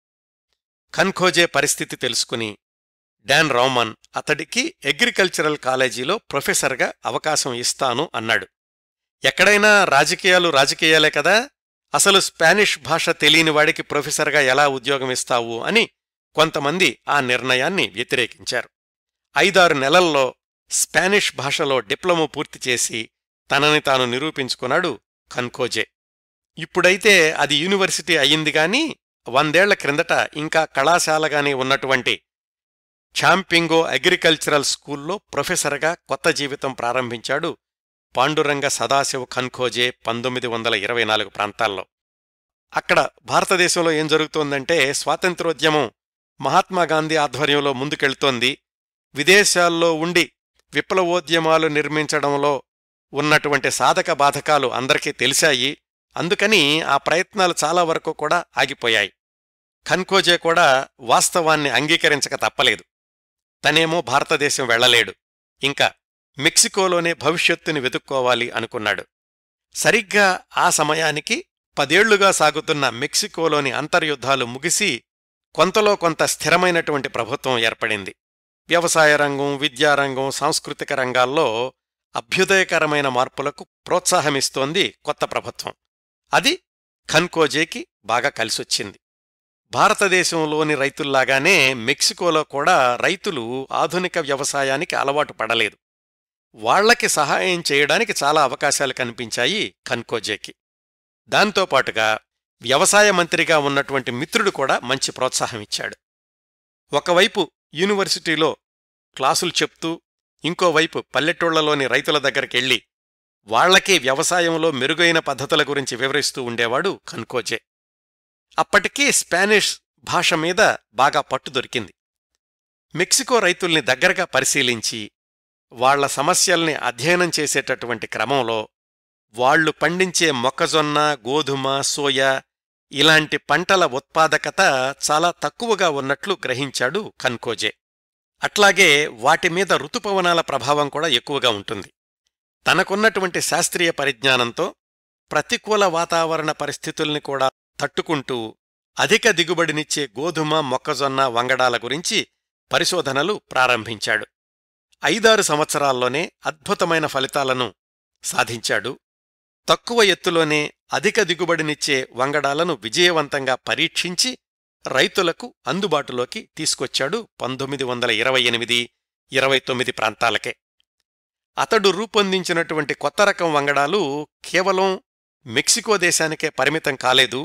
ఖన్కోజే పరిస్థితి తెలుసుకుని డాన్ రౌమన్ అతడికి అగ్రికల్చరల్ కాలేజీలో ప్రొఫెసర్గా అవకాశం ఇస్తాను అన్నాడు ఎక్కడైనా రాజకీయాలు రాజకీయాలే కదా అసలు స్పానిష్ భాష తెలియని వాడికి ప్రొఫెసర్గా ఎలా ఉద్యోగం ఇస్తావు అని కొంతమంది ఆ నిర్ణయాన్ని వ్యతిరేకించారు ఐదారు నెలల్లో స్పానిష్ భాషలో డిప్లొమా పూర్తి చేసి తనని తాను నిరూపించుకున్నాడు ఖన్కోజే ఇప్పుడైతే అది యూనివర్సిటీ అయ్యింది గాని వందేళ్ల క్రిందట ఇంకా కళాశాలగానే ఉన్నటువంటి ఛాంపింగో అగ్రికల్చరల్ స్కూల్లో ప్రొఫెసర్గా కొత్త జీవితం ప్రారంభించాడు పాండురంగ సదాశివ ఖన్ఖోజే పంతొమ్మిది వందల ఇరవై నాలుగు ప్రాంతాల్లో అక్కడ భారతదేశంలో ఏం జరుగుతోందంటే స్వాతంత్రోద్యమం మహాత్మాగాంధీ ఆధ్వర్యంలో ముందుకెళ్తోంది విదేశాల్లో ఉండి విప్లవోద్యమాలు నిర్మించడంలో ఉన్నటువంటి సాధక బాధకాలు అందరికీ తెలిశాయి అందుకని ఆ ప్రయత్నాలు చాలా వరకు కూడా ఆగిపోయాయి ఖన్కోజే కూడా వాస్తవాన్ని అంగీకరించక తప్పలేదు తనేమో భారతదేశం వెళ్లలేడు ఇంకా మెక్సికోలోనే భవిష్యత్తుని వెతుక్కోవాలి అనుకున్నాడు సరిగ్గా ఆ సమయానికి పదేళ్లుగా సాగుతున్న మెక్సికోలోని అంతర్యుద్ధాలు ముగిసి కొంతలో కొంత స్థిరమైనటువంటి ప్రభుత్వం ఏర్పడింది వ్యవసాయ రంగం విద్యారంగం సాంస్కృతిక రంగాల్లో అభ్యుదయకరమైన మార్పులకు ప్రోత్సాహమిస్తోంది కొత్త ప్రభుత్వం అది ఖన్కోజేకి బాగా కలిసొచ్చింది భారతదేశంలోని రైతుల్లాగానే మెక్సికోలో కూడా రైతులు ఆధునిక వ్యవసాయానికి అలవాటు పడలేదు వాళ్లకి సహాయం చేయడానికి చాలా అవకాశాలు కనిపించాయి ఖన్కోజేకి దాంతోపాటుగా వ్యవసాయ మంత్రిగా ఉన్నటువంటి మిత్రుడు కూడా మంచి ప్రోత్సాహమిచ్చాడు ఒకవైపు యూనివర్సిటీలో క్లాసులు చెప్తూ ఇంకోవైపు పల్లెటూళ్లలోని రైతుల దగ్గరికెళ్ళి వాళ్లకే వ్యవసాయంలో మెరుగైన పద్ధతుల గురించి వివరిస్తూ ఉండేవాడు ఖన్కోజే అప్పటికీ స్పానిష్ భాష మీద బాగా పట్టు దొరికింది మెక్సికో రైతుల్ని దగ్గరగా పరిశీలించి వాళ్ల సమస్యల్ని అధ్యయనం చేసేటటువంటి క్రమంలో వాళ్లు పండించే మొక్కజొన్న గోధుమ సోయా ఇలాంటి పంటల ఉత్పాదకత చాలా తక్కువగా ఉన్నట్లు గ్రహించాడు ఖన్కోజే అట్లాగే వాటి మీద ఋతుపవనాల ప్రభావం కూడా ఎక్కువగా ఉంటుంది తనకున్నటువంటి శాస్త్రీయ పరిజ్ఞానంతో ప్రతికూల వాతావరణ పరిస్థితుల్ని కూడా తట్టుకుంటూ అధిక దిగుబడినిచ్చే గోధుమ మొక్కజొన్న వంగడాల గురించి పరిశోధనలు ప్రారంభించాడు ఐదారు సంవత్సరాల్లోనే అద్భుతమైన ఫలితాలను సాధించాడు తక్కువ ఎత్తులోనే అధిక దిగుబడినిచ్చే వంగడాలను విజయవంతంగా పరీక్షించి రైతులకు అందుబాటులోకి తీసుకొచ్చాడు పంతొమ్మిది వందల ఇరవై ఎనిమిది ఇరవై తొమ్మిది ప్రాంతాలకే అతడు రూపొందించినటువంటి కొత్త రకం వంగడాలు కేవలం మెక్సికో దేశానికే పరిమితం కాలేదు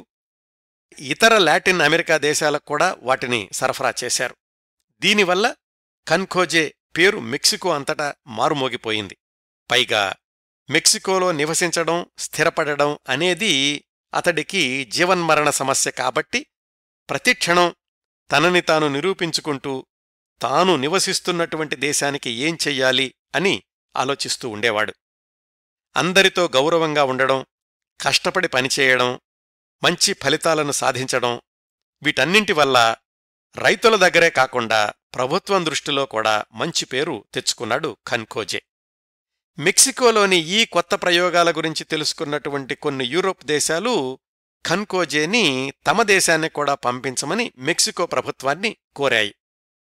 ఇతర లాటిన్ అమెరికా దేశాలకు కూడా వాటిని సరఫరా చేశారు దీనివల్ల కన్ఖోజే పేరు మెక్సికో అంతటా మారుమోగిపోయింది పైగా మెక్సికోలో నివసించడం స్థిరపడడం అనేది అతడికి జీవన్మరణ సమస్య కాబట్టి ప్రతిక్షణం తనని తాను నిరూపించుకుంటూ తాను నివసిస్తున్నటువంటి దేశానికి ఏం చెయ్యాలి అని ఆలోచిస్తూ ఉండేవాడు అందరితో గౌరవంగా ఉండడం కష్టపడి పనిచేయడం మంచి ఫలితాలను సాధించడం వీటన్నింటి వల్ల రైతుల దగ్గరే కాకుండా ప్రభుత్వం దృష్టిలో కూడా మంచి పేరు తెచ్చుకున్నాడు ఖన్కోజే మెక్సికోలోని ఈ కొత్త ప్రయోగాల గురించి తెలుసుకున్నటువంటి కొన్ని యూరోప్ దేశాలు ఖన్కోజేని తమ దేశాన్ని కూడా పంపించమని మెక్సికో ప్రభుత్వాన్ని కోరాయి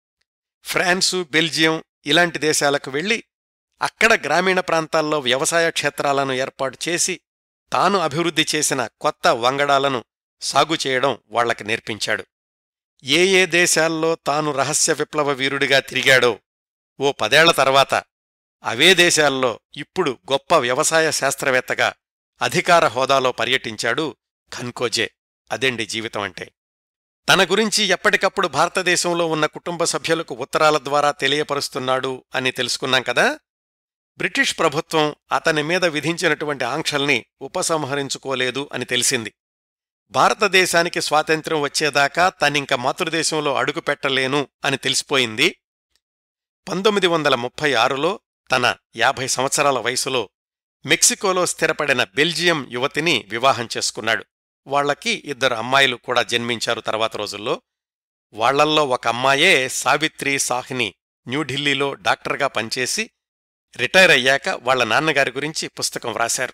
ఫ్రాన్సు బెల్జియం ఇలాంటి దేశాలకు వెళ్లి అక్కడ గ్రామీణ ప్రాంతాల్లో వ్యవసాయ క్షేత్రాలను ఏర్పాటు చేసి తాను అభివృద్ధి చేసిన కొత్త వంగడాలను సాగు చేయడం వాళ్లకి నేర్పించాడు ఏ ఏ దేశాల్లో తాను రహస్య విప్లవ వీరుడిగా తిరిగాడో ఓ పదేళ్ల తర్వాత అవే దేశాల్లో ఇప్పుడు గొప్ప వ్యవసాయ శాస్త్రవేత్తగా అధికార హోదాలో పర్యటించాడు ఖన్కోజే అదేండి జీవితం అంటే తన గురించి ఎప్పటికప్పుడు భారతదేశంలో ఉన్న కుటుంబ సభ్యులకు ఉత్తరాల ద్వారా తెలియపరుస్తున్నాడు అని తెలుసుకున్నాం కదా బ్రిటిష్ ప్రభుత్వం అతని మీద విధించినటువంటి ఆంక్షల్ని ఉపసంహరించుకోలేదు అని తెలిసింది భారతదేశానికి స్వాతంత్ర్యం వచ్చేదాకా తనింక మాతృదేశంలో అడుగుపెట్టలేను అని తెలిసిపోయింది పంతొమ్మిది వందల ముప్పై ఆరులో తన యాభై సంవత్సరాల వయసులో మెక్సికోలో స్థిరపడిన బెల్జియం యువతిని వివాహం చేసుకున్నాడు వాళ్లకి ఇద్దరు అమ్మాయిలు కూడా జన్మించారు తర్వాత రోజుల్లో వాళ్లల్లో ఒక అమ్మాయే సావిత్రి సాహ్ని న్యూఢిల్లీలో డాక్టర్గా పనిచేసి రిటైర్ అయ్యాక వాళ్ల నాన్నగారి గురించి పుస్తకం వ్రాశారు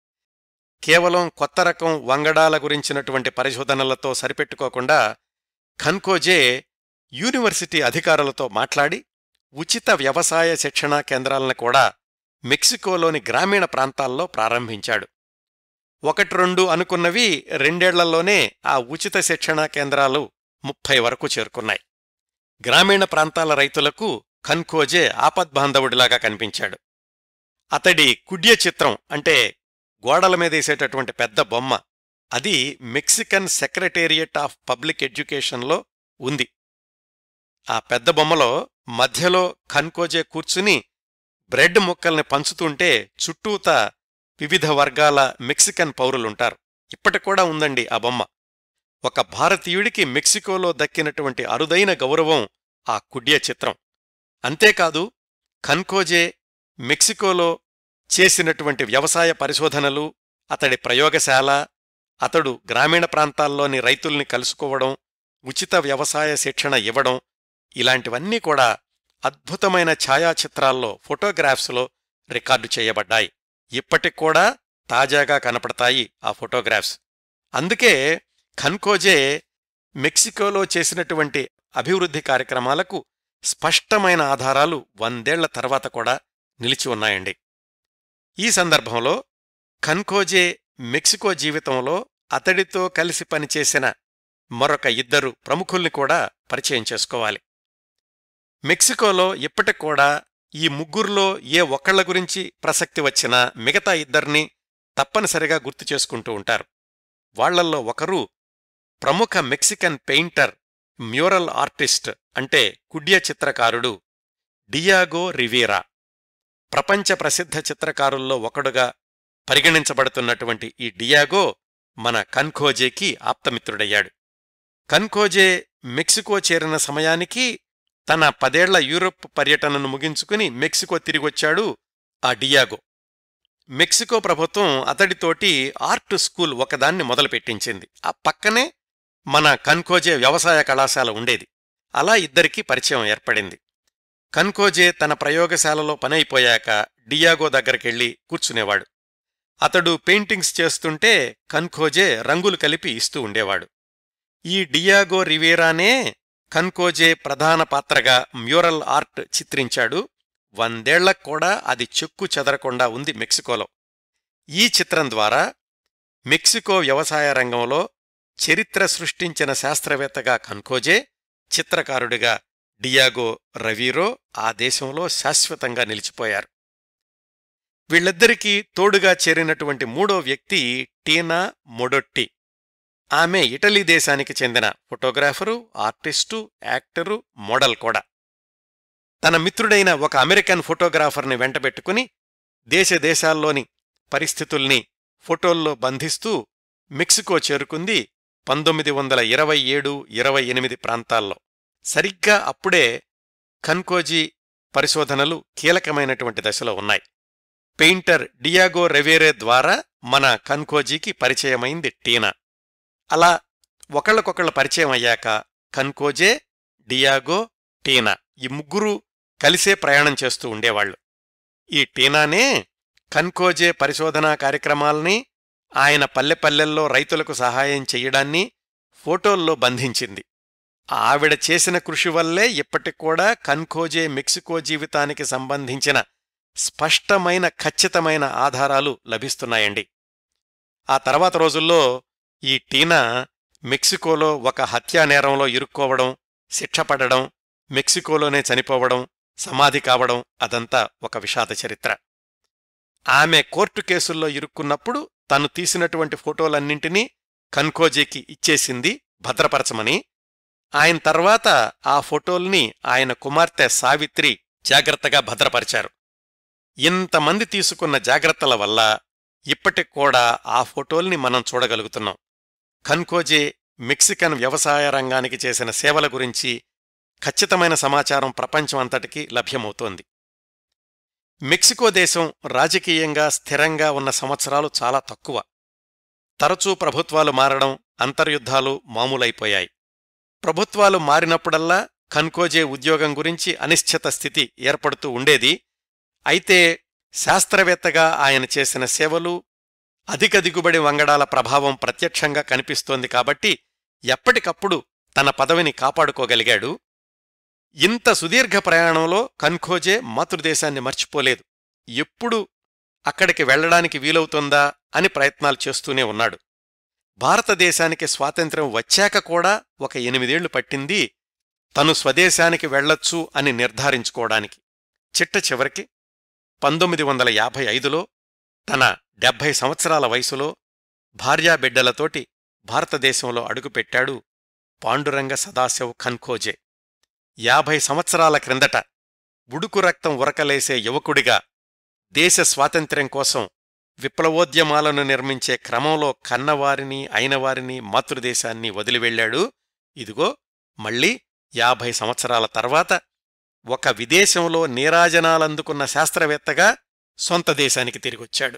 కేవలం కొత్త రకం వంగడాల గురించినటువంటి పరిశోధనలతో సరిపెట్టుకోకుండా ఖన్కోజే యూనివర్సిటీ అధికారులతో మాట్లాడి ఉచిత వ్యవసాయ శిక్షణా కేంద్రాలను కూడా మెక్సికోలోని గ్రామీణ ప్రాంతాల్లో ప్రారంభించాడు ఒకటి రెండు అనుకున్నవి రెండేళ్లలోనే ఆ ఉచిత శిక్షణా కేంద్రాలు ముప్పై వరకు చేరుకున్నాయి గ్రామీణ ప్రాంతాల రైతులకు ఖన్కోజే ఆపద్బాంధవుడిలాగా కనిపించాడు అతడి కుడ్య చిత్రం అంటే గోడల మీదేసేటటువంటి పెద్ద బొమ్మ అది మెక్సికన్ సెక్రటేరియట్ ఆఫ్ పబ్లిక్ ఎడ్యుకేషన్లో ఉంది ఆ పెద్ద బొమ్మలో మధ్యలో ఖన్కోజే కూర్చుని బ్రెడ్ ముక్కల్ని పంచుతుంటే చుట్టూత వివిధ వర్గాల మెక్సికన్ పౌరులుంటారు ఇప్పటికూడా ఉందండి ఆ బొమ్మ ఒక భారతీయుడికి మెక్సికోలో దక్కినటువంటి అరుదైన గౌరవం ఆ కుడ్య చిత్రం అంతేకాదు ఖన్కోజే మెక్సికోలో చేసినటువంటి వ్యవసాయ పరిశోధనలు అతడి ప్రయోగశాల అతడు గ్రామీణ ప్రాంతాల్లోని రైతుల్ని కలుసుకోవడం ఉచిత వ్యవసాయ శిక్షణ ఇవ్వడం ఇలాంటివన్నీ కూడా అద్భుతమైన ఛాయాచిత్రాల్లో ఫోటోగ్రాఫ్స్లో రికార్డు చేయబడ్డాయి ఇప్పటికూడా తాజాగా కనపడతాయి ఆ ఫోటోగ్రాఫ్స్ అందుకే ఖన్కోజే మెక్సికోలో చేసినటువంటి అభివృద్ధి కార్యక్రమాలకు స్పష్టమైన ఆధారాలు వందేళ్ల తర్వాత కూడా నిలిచి ఉన్నాయండి ఈ సందర్భంలో ఖన్కోజే మెక్సికో జీవితంలో అతడితో కలిసి పనిచేసిన మరొక ఇద్దరు ప్రముఖుల్ని కూడా పరిచయం చేసుకోవాలి మెక్సికోలో ఇప్పటికూడా ఈ ముగ్గురులో ఏ ఒక్కళ్ల గురించి ప్రసక్తి వచ్చినా మిగతా ఇద్దరిని తప్పనిసరిగా గుర్తు చేసుకుంటూ ఉంటారు వాళ్లల్లో ఒకరు ప్రముఖ మెక్సికన్ పెయింటర్ మ్యూరల్ ఆర్టిస్ట్ అంటే కుడ్య చిత్రకారుడు డియాగో రివీరా ప్రపంచ ప్రసిద్ధ చిత్రకారుల్లో ఒకడుగా పరిగణించబడుతున్నటువంటి ఈ డియాగో మన కన్ఖోజేకి ఆప్తమిత్రుడయ్యాడు కన్ఖోజే మెక్సికో చేరిన సమయానికి తన పదేళ్ల యూరోప్ పర్యటనను ముగించుకుని మెక్సికో తిరిగొచ్చాడు ఆ డియాగో మెక్సికో ప్రభుత్వం అతడితోటి ఆర్ట్ స్కూల్ ఒకదాన్ని మొదలుపెట్టించింది ఆ పక్కనే మన కన్కోజే వ్యవసాయ కళాశాల ఉండేది అలా ఇద్దరికీ పరిచయం ఏర్పడింది కన్కోజే తన ప్రయోగశాలలో పనైపోయాక డియాగో దగ్గరికెళ్ళి కూర్చునేవాడు అతడు పెయింటింగ్స్ చేస్తుంటే కన్కోజే రంగులు కలిపి ఇస్తూ ఉండేవాడు ఈ డియాగో రివేరానే కన్కోజే ప్రధాన పాత్రగా మ్యూరల్ ఆర్ట్ చిత్రించాడు వందేళ్లకు కూడా అది చెక్కు చెదరకుండా ఉంది మెక్సికోలో ఈ చిత్రం ద్వారా మెక్సికో వ్యవసాయ రంగంలో చరిత్ర సృష్టించిన శాస్త్రవేత్తగా కన్కోజే చిత్రకారుడిగా డియాగో రవీరో ఆ దేశంలో శాశ్వతంగా నిలిచిపోయారు వీళ్ళిద్దరికీ తోడుగా చేరినటువంటి మూడో వ్యక్తి టీనా మొడొట్టి ఆమె ఇటలీ దేశానికి చెందిన ఫోటోగ్రాఫరు ఆర్టిస్టు యాక్టరు మోడల్ కూడా తన మిత్రుడైన ఒక అమెరికన్ ఫోటోగ్రాఫర్ని వెంటబెట్టుకుని దేశదేశాల్లోని పరిస్థితుల్ని ఫోటోల్లో బంధిస్తూ మెక్సికో చేరుకుంది పంతొమ్మిది వందల ఇరవై ఏడు ఇరవై ఎనిమిది ప్రాంతాల్లో సరిగ్గా అప్పుడే ఖన్కోజీ పరిశోధనలు కీలకమైనటువంటి దశలో ఉన్నాయి పెయింటర్ డియాగో రెవేరే ద్వారా మన ఖన్కోజీకి పరిచయమైంది టీనా అలా ఒకళ్ళకొకళ్ళ పరిచయం అయ్యాక ఖన్కోజే డియాగో టీనా ఈ ముగ్గురు కలిసే ప్రయాణం చేస్తూ ఉండేవాళ్లు ఈ టీనానే ఖన్కోజే పరిశోధనా కార్యక్రమాల్ని ఆయన పల్లెపల్లెల్లో రైతులకు సహాయం చెయ్యడాన్ని ఫోటోల్లో బంధించింది ఆవిడ చేసిన కృషి వల్లే ఇప్పటికూడా కన్కోజే మెక్సికో జీవితానికి సంబంధించిన స్పష్టమైన ఖచ్చితమైన ఆధారాలు లభిస్తున్నాయండి ఆ తర్వాత రోజుల్లో ఈ టీనా మెక్సికోలో ఒక హత్యానేరంలో ఇరుక్కోవడం శిక్షపడడం మెక్సికోలోనే చనిపోవడం సమాధి కావడం అదంతా ఒక విషాద చరిత్ర ఆమె కోర్టు కేసుల్లో ఇరుక్కున్నప్పుడు తను తీసినటువంటి ఫోటోలన్నింటినీ కన్కోజీకి ఇచ్చేసింది భద్రపరచమని ఆయన తర్వాత ఆ ఫోటోల్ని ఆయన కుమార్తె సావిత్రి జాగ్రత్తగా భద్రపరిచారు ఇంతమంది తీసుకున్న జాగ్రత్తల వల్ల ఇప్పటికూడా ఆ ఫోటోల్ని మనం చూడగలుగుతున్నాం ఖన్కోజే మెక్సికన్ వ్యవసాయ రంగానికి చేసిన సేవల గురించి ఖచ్చితమైన సమాచారం ప్రపంచం అంతటికీ లభ్యమవుతోంది మెక్సికో దేశం రాజకీయంగా స్థిరంగా ఉన్న సంవత్సరాలు చాలా తక్కువ తరచూ ప్రభుత్వాలు మారడం అంతర్యుద్ధాలు మామూలైపోయాయి ప్రభుత్వాలు మారినప్పుడల్లా ఖన్కోజే ఉద్యోగం గురించి అనిశ్చిత స్థితి ఏర్పడుతూ ఉండేది అయితే శాస్త్రవేత్తగా ఆయన చేసిన సేవలు అధిక దిగుబడి వంగడాల ప్రభావం ప్రత్యక్షంగా కనిపిస్తోంది కాబట్టి ఎప్పటికప్పుడు తన పదవిని కాపాడుకోగలిగాడు ఇంత సుదీర్ఘ ప్రయాణంలో కన్ఖోజే మాతృదేశాన్ని మర్చిపోలేదు ఎప్పుడు అక్కడికి వెళ్లడానికి వీలవుతుందా అని ప్రయత్నాలు చేస్తూనే ఉన్నాడు భారతదేశానికి స్వాతంత్ర్యం వచ్చాక కూడా ఒక ఎనిమిదేళ్లు పట్టింది తను స్వదేశానికి వెళ్లొచ్చు అని నిర్ధారించుకోవడానికి చిట్ట చివరికి పంతొమ్మిది వందల యాభై ఐదులో తన డెబ్భై సంవత్సరాల వయసులో భార్యాబిడ్డలతోటి భారతదేశంలో అడుగుపెట్టాడు పాండురంగ సదాశివ్ ఖన్ఖోజే యాభై సంవత్సరాల క్రిందట ఉడుకు రక్తం ఉరకలేసే యువకుడిగా దేశ స్వాతంత్ర్యం కోసం విప్లవోద్యమాలను నిర్మించే క్రమంలో కన్నవారిని అయినవారిని మాతృదేశాన్ని వదిలివెళ్లాడు ఇదిగో మళ్ళీ యాభై సంవత్సరాల తర్వాత ఒక విదేశంలో నీరాజనాలందుకున్న శాస్త్రవేత్తగా సొంత దేశానికి తిరిగొచ్చాడు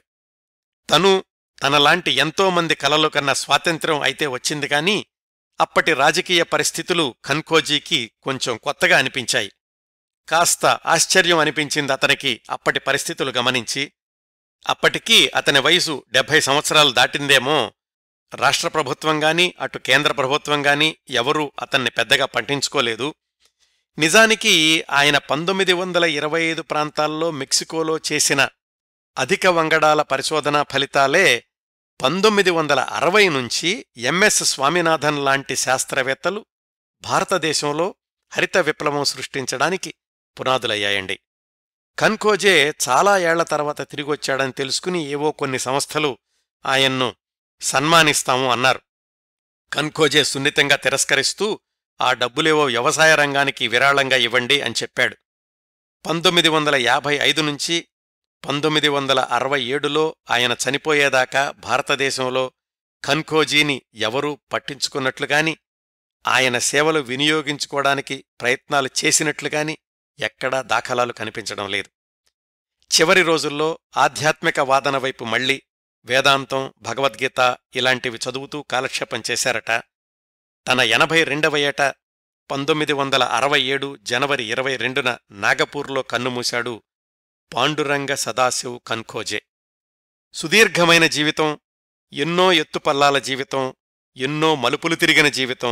తను తనలాంటి ఎంతోమంది కలలు కన్న స్వాతంత్ర్యం అయితే వచ్చింది కాని అప్పటి రాజకీయ పరిస్థితులు ఖన్ఖోజీకి కొంచెం కొత్తగా అనిపించాయి కాస్త ఆశ్చర్యం అనిపించింది అతనికి అప్పటి పరిస్థితులు గమనించి అప్పటికీ అతని వయసు డెబ్భై సంవత్సరాలు దాటిందేమో రాష్ట్ర ప్రభుత్వం గాని అటు కేంద్ర ప్రభుత్వం గాని ఎవరూ అతన్ని పెద్దగా పట్టించుకోలేదు నిజానికి ఆయన పంతొమ్మిది వందల ఇరవై ఐదు ప్రాంతాల్లో మెక్సికోలో చేసిన అధిక వంగడాల పరిశోధనా ఫలితాలే పంతొమ్మిది వందల అరవై నుంచి ఎంఎస్ స్వామినాథన్ లాంటి శాస్త్రవేత్తలు భారతదేశంలో హరిత విప్లవం సృష్టించడానికి పునాదులయ్యాయండి ఖన్కోజే చాలా ఏళ్ల తర్వాత తిరిగొచ్చాడని తెలుసుకుని ఏవో కొన్ని సంస్థలు ఆయన్ను సన్మానిస్తాము అన్నారు ఖన్కోజే సున్నితంగా తిరస్కరిస్తూ ఆ డబ్బులేవో వ్యవసాయ రంగానికి విరాళంగా ఇవ్వండి అని చెప్పాడు పంతొమ్మిది వందల యాభై ఐదు నుంచి పంతొమ్మిది వందల అరవై ఏడులో ఆయన చనిపోయేదాకా భారతదేశంలో ఖన్ఖోజీని ఎవరూ పట్టించుకున్నట్లుగాని ఆయన సేవలు వినియోగించుకోవడానికి ప్రయత్నాలు చేసినట్లుగాని ఎక్కడా దాఖలాలు కనిపించడం లేదు చివరి రోజుల్లో ఆధ్యాత్మిక వాదన వైపు మళ్ళీ వేదాంతం భగవద్గీత ఇలాంటివి చదువుతూ కాలక్షేపం చేశారట తన ఎనభై రెండవ ఏట పంతొమ్మిది వందల అరవై ఏడు జనవరి ఇరవై రెండున నాగపూర్లో కన్నుమూశాడు పాండురంగ సదాశివ్ కన్ఖోజే సుదీర్ఘమైన జీవితం ఎన్నో ఎత్తుపల్లాల జీవితం ఎన్నో మలుపులు తిరిగిన జీవితం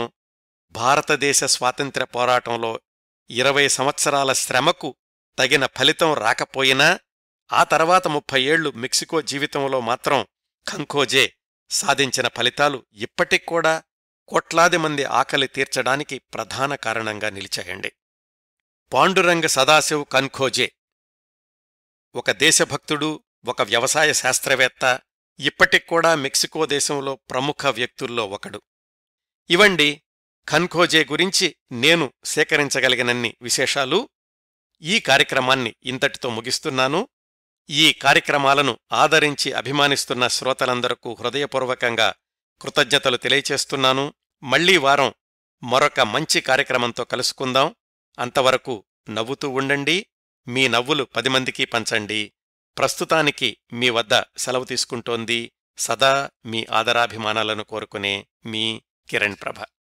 భారతదేశ స్వాతంత్ర్య పోరాటంలో ఇరవై సంవత్సరాల శ్రమకు తగిన ఫలితం రాకపోయినా ఆ తర్వాత ముప్పై ఏళ్లు మెక్సికో జీవితంలో మాత్రం ఖంఖోజే సాధించిన ఫలితాలు ఇప్పటికూడా కోట్లాది మంది ఆకలి తీర్చడానికి ప్రధాన కారణంగా నిలిచాయండి పాండురంగ సదాశివ్ కన్ఖోజే ఒక దేశభక్తుడు ఒక వ్యవసాయ శాస్త్రవేత్త ఇప్పటికూడా మెక్సికో దేశంలో ప్రముఖ వ్యక్తుల్లో ఒకడు ఇవండి ఖన్ఖోజే గురించి నేను సేకరించగలిగినన్ని విశేషాలు ఈ కార్యక్రమాన్ని ఇంతటితో ముగిస్తున్నాను ఈ కార్యక్రమాలను ఆదరించి అభిమానిస్తున్న శ్రోతలందరకు హృదయపూర్వకంగా కృతజ్ఞతలు తెలియచేస్తున్నాను మళ్లీ వారం మరొక మంచి కార్యక్రమంతో కలుసుకుందాం అంతవరకు నవ్వుతూ ఉండండి మీ నవ్వులు పది మందికి పంచండి ప్రస్తుతానికి మీ వద్ద సెలవు తీసుకుంటోంది సదా మీ ఆదరాభిమానాలను కోరుకునే మీ కిరణ్ ప్రభ